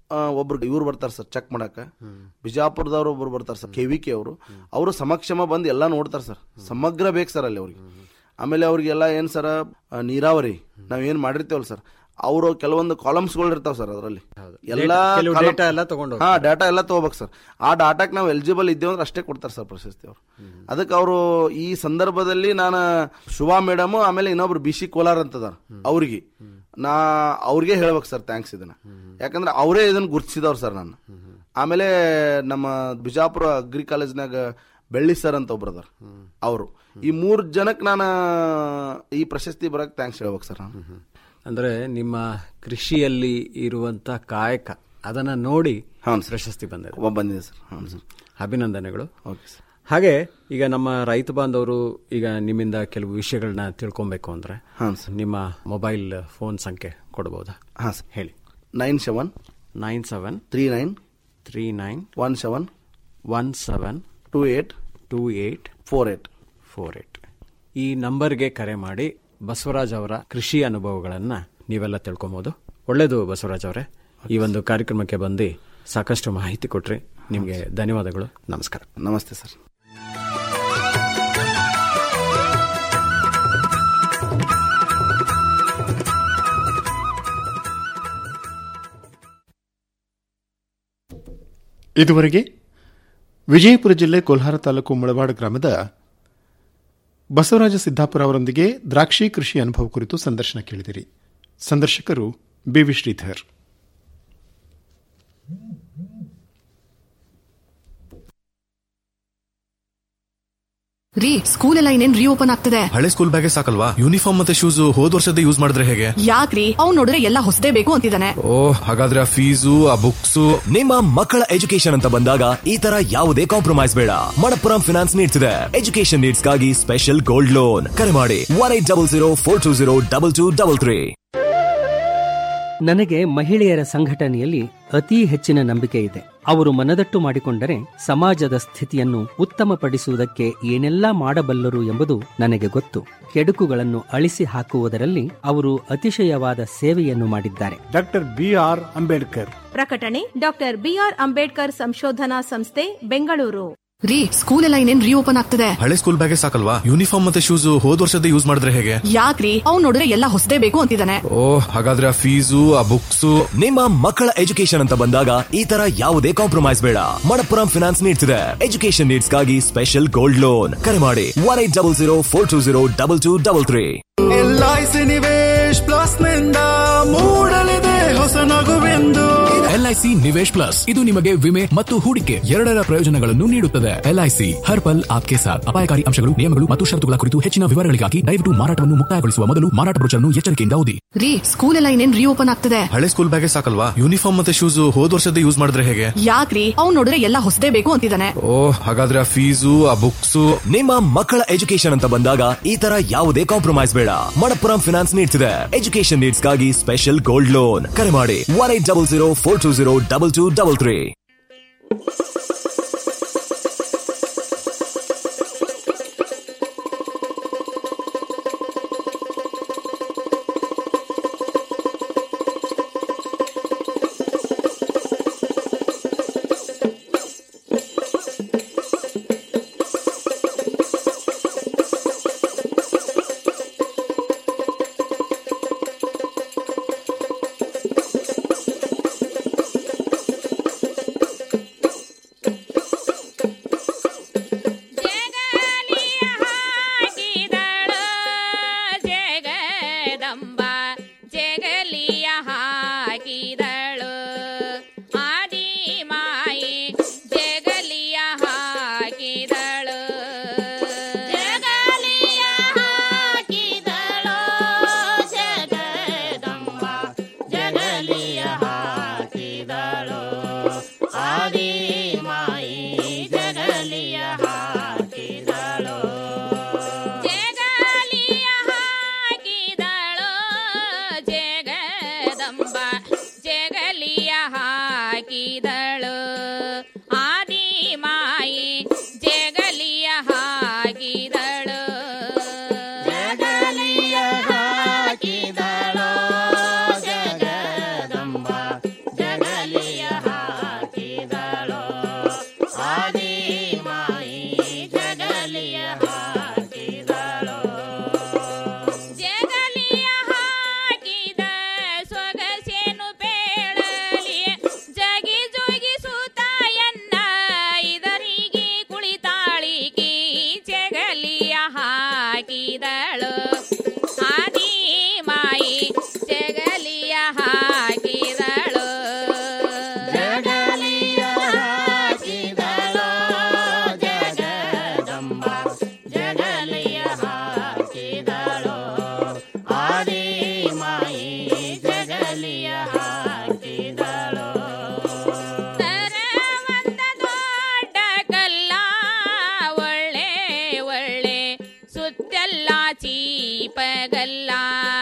[SPEAKER 13] ಆ, ಒಬ್ರು ಇವ್ರು ಬರ್ತಾರೆ ಸರ್ ಚೆಕ್ ಮಾಡಕ್ಕೆ ಬಿಜಾಪುರದವ್ರು ಒಬ್ರು ಬರ್ತಾರೆ ಸರ್ ಕೆ ವಿ ಕೆ ಅವರು ಅವರು ಸಮಕ್ಷಮ ಬಂದು ಎಲ್ಲ ನೋಡ್ತಾರೆ ಸರ್ ಸಮಗ್ರ ಬೇಕು ಸರ್ ಅಲ್ಲಿ ಅವ್ರಿಗೆ ಆಮೇಲೆ ಅವ್ರಿಗೆಲ್ಲ ಏನು ಸರ್ ಆ, ನೀರಾವರಿ ನಾವೇನು ಮಾಡಿರ್ತೀವಲ್ಲ ಸರ್ ಅವರು ಕೆಲವೊಂದು ಕಾಲಮ್ಸ್ಗಳು ಇರ್ತಾವೆ ಸರ್ ಅದರಲ್ಲಿ ಎಲ್ಲ
[SPEAKER 12] ಕೆಲವು
[SPEAKER 13] column-
[SPEAKER 12] data ಎಲ್ಲ ತಗೊಂಡು
[SPEAKER 13] ಹಾ ಡಾಟಾ ಎಲ್ಲ ತಗೋಬೇಕು ಸರ್ ಆ ಡಾಟಾಕ್ಕೆ ನಾವು ಎಲಿಜಿಬಲ್ ಇದ್ದೇವೆ ಅಂದ್ರೆ ಅಷ್ಟೇ ಕೊಡ್ತಾರೆ ಸರ್ ಪ್ರಶಸ್ತಿ ಅವರು ಅದಕ್ಕೆ ಅವರು ಈ ಸಂದರ್ಭದಲ್ಲಿ ನಾನು ಶುಭಾ ಮೇಡಮ್ ಆಮೇಲೆ ಇನ್ನೊಬ್ರು ಬಿ ಸಿ ಕೋಲಾರ್ ಅಂತದಾರ ಅವ್ರಿಗೆ ನಾ ಅವ್ರಿಗೆ ಹೇಳ್ಬೇಕು ಸರ್ ಥ್ಯಾಂಕ್ಸ್ ಇದನ್ನ ಯಾಕಂದ್ರೆ ಅವರೇ ಇದನ್ನ ಗುರ್ತಿಸಿದವ್ರು ಸರ್ ನಾನು ಆಮೇಲೆ ನಮ್ಮ ಬಿಜಾಪುರ ಅಗ್ರಿ ಕಾಲೇಜ್ನಾಗ ಬೆಳ್ಳಿ ಸರ್ ಅಂತ ಒಬ್ರು ಅದಾರ ಅವರು ಈ ಮೂರು ಜನಕ್ಕೆ ನಾನು ಈ ಪ್ರಶಸ್ತಿ ಬರಕ್ ಥ್ಯಾಂಕ್ಸ್ ಹೇಳ್ಬೇಕು ಸರ್ ನಾನು
[SPEAKER 12] ಅಂದ್ರೆ ನಿಮ್ಮ ಕೃಷಿಯಲ್ಲಿ ಇರುವಂತ ಕಾಯಕ ಅದನ್ನ ನೋಡಿ ಪ್ರಶಸ್ತಿ ಬಂದಿದೆ
[SPEAKER 13] ಬಂದಿದೆ ಸರ್ ಹೌದು ಸರ್
[SPEAKER 12] ಅಭಿನಂದನೆಗಳು
[SPEAKER 13] ಓಕೆ ಸರ್
[SPEAKER 12] ಹಾಗೆ ಈಗ ನಮ್ಮ ರೈತ ಬಾಂಧವರು ಈಗ ನಿಮ್ಮಿಂದ ಕೆಲವು ವಿಷಯಗಳನ್ನ ತಿಳ್ಕೊಬೇಕು ಅಂದ್ರೆ ನಿಮ್ಮ ಮೊಬೈಲ್ ಫೋನ್ ಸಂಖ್ಯೆ ಕೊಡಬಹುದಾ
[SPEAKER 13] ಹಾಂ ಸರ್
[SPEAKER 12] ಹೇಳಿ
[SPEAKER 13] nine seven
[SPEAKER 12] nine seven
[SPEAKER 13] three nine
[SPEAKER 12] three nine
[SPEAKER 13] one seven
[SPEAKER 12] one seven
[SPEAKER 13] two eight
[SPEAKER 12] two eight
[SPEAKER 13] four eight
[SPEAKER 12] four eight ಈ ನಂಬರ್ಗೆ ಕರೆ ಮಾಡಿ ಬಸವರಾಜ್ ಅವರ ಕೃಷಿ ಅನುಭವಗಳನ್ನ ನೀವೆಲ್ಲ ತಿಳ್ಕೊಬಹುದು ಒಳ್ಳೇದು ಬಸವರಾಜ್ ಅವರೇ ಈ ಒಂದು ಕಾರ್ಯಕ್ರಮಕ್ಕೆ ಬಂದು ಸಾಕಷ್ಟು ಮಾಹಿತಿ ಕೊಟ್ರಿ ನಿಮಗೆ ಧನ್ಯವಾದಗಳು ನಮಸ್ಕಾರ
[SPEAKER 13] ನಮಸ್ತೆ ಸರ್
[SPEAKER 14] ಇದುವರೆಗೆ ವಿಜಯಪುರ ಜಿಲ್ಲೆ ಕೋಲ್ಹಾರ ತಾಲೂಕು ಮುಳವಾಡ ಗ್ರಾಮದ ಬಸವರಾಜ ಸಿದ್ದಾಪುರ ಅವರೊಂದಿಗೆ ದ್ರಾಕ್ಷಿ ಕೃಷಿ ಅನುಭವ ಕುರಿತು ಸಂದರ್ಶನ ಕೇಳಿದಿರಿ ಸಂದರ್ಶಕರು ಬಿವಿ ಶ್ರೀಧರ್
[SPEAKER 4] ರೀ ಸ್ಕೂಲ್ ಎಲ್ಲ ಇನ್ನೇನ್ ರೀಓಪನ್ ಆಗ್ತದೆ
[SPEAKER 5] ಹಳೆ ಸ್ಕೂಲ್ ಬ್ಯಾಗೇ ಸಾಕಲ್ವಾ ಯೂನಿಫಾರ್ಮ್ ಮತ್ತೆ ಶೂಸ್ ಹೋದ್ ವರ್ಷದ ಯೂಸ್ ಮಾಡಿದ್ರೆ ಹೇಗೆ
[SPEAKER 4] ಯಾಕ್ರಿ ಅವ್ನ್ ನೋಡಿದ್ರೆ ಎಲ್ಲ ಹೊಸದೇ ಬೇಕು ಅಂತಿದ್ದಾನೆ
[SPEAKER 5] ಓ ಹಾಗಾದ್ರೆ ಆ ಫೀಸು ಆ ಬುಕ್ಸ್
[SPEAKER 6] ನಿಮ್ಮ ಮಕ್ಕಳ ಎಜುಕೇಶನ್ ಅಂತ ಬಂದಾಗ ಈ ತರ ಯಾವುದೇ ಕಾಂಪ್ರಮೈಸ್ ಬೇಡ ಮಣಪ್ಪುರಂ ಫಿನಾನ್ಸ್ ನೀಡ್ಸ್ ಇದೆ ಎಜುಕೇಶನ್ ನೀಡ್ಸ್ ಗಾಗಿ ಸ್ಪೆಷಲ್ ಗೋಲ್ಡ್ ಲೋನ್ ಕರೆ ಮಾಡಿ one eight double zero four two zero double two double three
[SPEAKER 15] ನನಗೆ ಮಹಿಳೆಯರ ಸಂಘಟನೆಯಲ್ಲಿ ಅತೀ ಹೆಚ್ಚಿನ ನಂಬಿಕೆ ಇದೆ ಅವರು ಮನದಟ್ಟು ಮಾಡಿಕೊಂಡರೆ ಸಮಾಜದ ಸ್ಥಿತಿಯನ್ನು ಉತ್ತಮಪಡಿಸುವುದಕ್ಕೆ ಏನೆಲ್ಲಾ ಮಾಡಬಲ್ಲರು ಎಂಬುದು ನನಗೆ ಗೊತ್ತು ಕೆಡುಕುಗಳನ್ನು ಅಳಿಸಿ ಹಾಕುವುದರಲ್ಲಿ ಅವರು ಅತಿಶಯವಾದ ಸೇವೆಯನ್ನು ಮಾಡಿದ್ದಾರೆ
[SPEAKER 16] ಡಾಕ್ಟರ್ ಬಿ ಆರ್ ಅಂಬೇಡ್ಕರ್
[SPEAKER 17] ಪ್ರಕಟಣೆ ಡಾಕ್ಟರ್ ಬಿಆರ್ ಅಂಬೇಡ್ಕರ್ ಸಂಶೋಧನಾ ಸಂಸ್ಥೆ ಬೆಂಗಳೂರು
[SPEAKER 4] ರೀ ಸ್ಕೂಲ್ ಎಲ್ಲ ಇನ್ನೇನ್ ರೀಓಪನ್ ಆಗ್ತದೆ
[SPEAKER 5] ಹಳೆ ಸ್ಕೂಲ್ ಬ್ಯಾಗೇ ಸಾಕಲ್ವಾ ಯೂನಿಫಾರ್ಮ್ ಮತ್ತೆ ಶೂಸ್ ಹೋದ್ ವರ್ಷದ ಯೂಸ್ ಮಾಡಿದ್ರೆ ಹೇಗೆ
[SPEAKER 4] ಯಾಕ್ರಿ ಅವ್ನ್ ನೋಡಿದ್ರೆ ಎಲ್ಲ ಹೊಸದೇ ಬೇಕು ಅಂತಿದ್ದಾನೆ
[SPEAKER 5] ಓ ಹಾಗಾದ್ರೆ ಆ ಫೀಸು ಆ ಬುಕ್ಸ್
[SPEAKER 6] ನಿಮ್ಮ ಮಕ್ಕಳ ಎಜುಕೇಶನ್ ಅಂತ ಬಂದಾಗ ಈ ತರ ಯಾವುದೇ ಕಾಂಪ್ರಮೈಸ್ ಬೇಡ ಮಣಪ್ಪುರಂ ಫಿನಾನ್ಸ್ ನೀಡ್ಸ್ ಇದೆ ಎಜುಕೇಶನ್ ನೀಡ್ಸ್ ಗಾಗಿ ಸ್ಪೆಷಲ್ ಗೋಲ್ಡ್ ಲೋನ್ ಕರೆ ಮಾಡಿ one eight double zero four two zero double two double three
[SPEAKER 18] LIC Nivesh plus ನಿಂದ ಮೂಡಲಿದೆ ಹೊಸ ನಗುವೆಂದು
[SPEAKER 19] ಎಲ್ಐಸಿ ನಿವೇಶ್ ಪ್ಲಸ್ ಇದು ನಿಮಗೆ ವಿಮೆ ಮತ್ತು ಹೂಡಿಕೆ ಎರಡರ ಪ್ರಯೋಜನಗಳನ್ನು ನೀಡುತ್ತದೆ ಎಲ್ಐಸಿ ಹರ್ ಪಲ್ ಆಪ್ಕೆ ಸಾಥ್ ಅಪಾಯಕಾರಿ ಅಂಶಗಳು ನಿಯಮಗಳು ಮತ್ತು ಷರತ್ತುಗಳ ಕುರಿತು ಹೆಚ್ಚಿನ ವಿವರಗಳಿಗಾಗಿ ದಯವಿಟ್ಟು ಮಾರಾಟವನ್ನು ಮುಕ್ತಾಯಗೊಳಿಸುವ ಮೊದಲು ಮಾರಾಟ ಬ್ರೋಚರ್ನ್ನು ಎಚ್ಚರಿಕೆಯಿಂದ ಓದಿ
[SPEAKER 4] ರೀ ಸ್ಕೂಲ್ ಎಲ್ಲ ಇನ್ನೇನ್ ರೀಓಪನ್ ಆಗ್ತದೆ
[SPEAKER 5] ಹಳೆ ಸ್ಕೂಲ್ ಬ್ಯಾಗೇ ಸಾಕಲ್ವಾ ಯೂನಿಫಾರ್ಮ್ ಮತ್ತೆ ಶೂಸ್ ಹೋದ್ ವರ್ಷದ ಯೂಸ್ ಮಾಡಿದ್ರೆ ಹೇಗೆ
[SPEAKER 4] ಯಾಕ್ರಿ ಅವ್ನ್ ನೋಡಿದ್ರೆ ಎಲ್ಲ ಹೊಸದೇ ಬೇಕು ಅಂತಿದ್ದಾನೆ
[SPEAKER 5] ಓ ಹಾಗಾದ್ರೆ ಆ ಫೀಸು ಆ ಬುಕ್ಸ್
[SPEAKER 6] ನಿಮ್ಮ ಮಕ್ಕಳ ಎಜುಕೇಶನ್ ಅಂತ ಬಂದಾಗ ಈ ತರ ಯಾವುದೇ ಕಾಂಪ್ರಮೈಸ್ ಬೇಡ ಮಣಪ್ಪುರಂ ಫಿನಾನ್ಸ್ ನೀಡ್ಸ್ ಇದೆ ಎಜುಕೇಶನ್ ನೀಡ್ಸ್ ಗಾಗಿ ಸ್ಪೆಷಲ್ ಗೋಲ್ಡ್ ಲೋನ್ ಕರೆ ಮಾಡಿ one eight double zero four two zero double two double three
[SPEAKER 20] Jagadamba ಜಗಲಿಯ ಹಾಕಿದಳು ಆದಿ ಮಾಯಿ ಜಗಲಿಯ ಹಾಕಿದಳು ಜಗಲಿಯ ಹಾಕಿದಳು ಜಗದಂಬ ಜಗಲಿಯ ಹಾಕಿದಳು ಆದಿ ಮಾಯಿ ಜಗಲಿಯ ಹಾಕಿದಳು ಜಗಲಿಯ ಹಾಕಿದಳು ಜಗದಂಬ ಜಗಲಿಯ ಹಾಕಿದಳು ಆದಿ ಮಾಯಿ ಜಗಲಿಯ ಹಾಕಿದಳು ಜಗಲಿಯ ಹಾಕಿದಳು ಜಗದಂಬ ಜಗಲಿಯ ದೀಪಗಲ್ಲ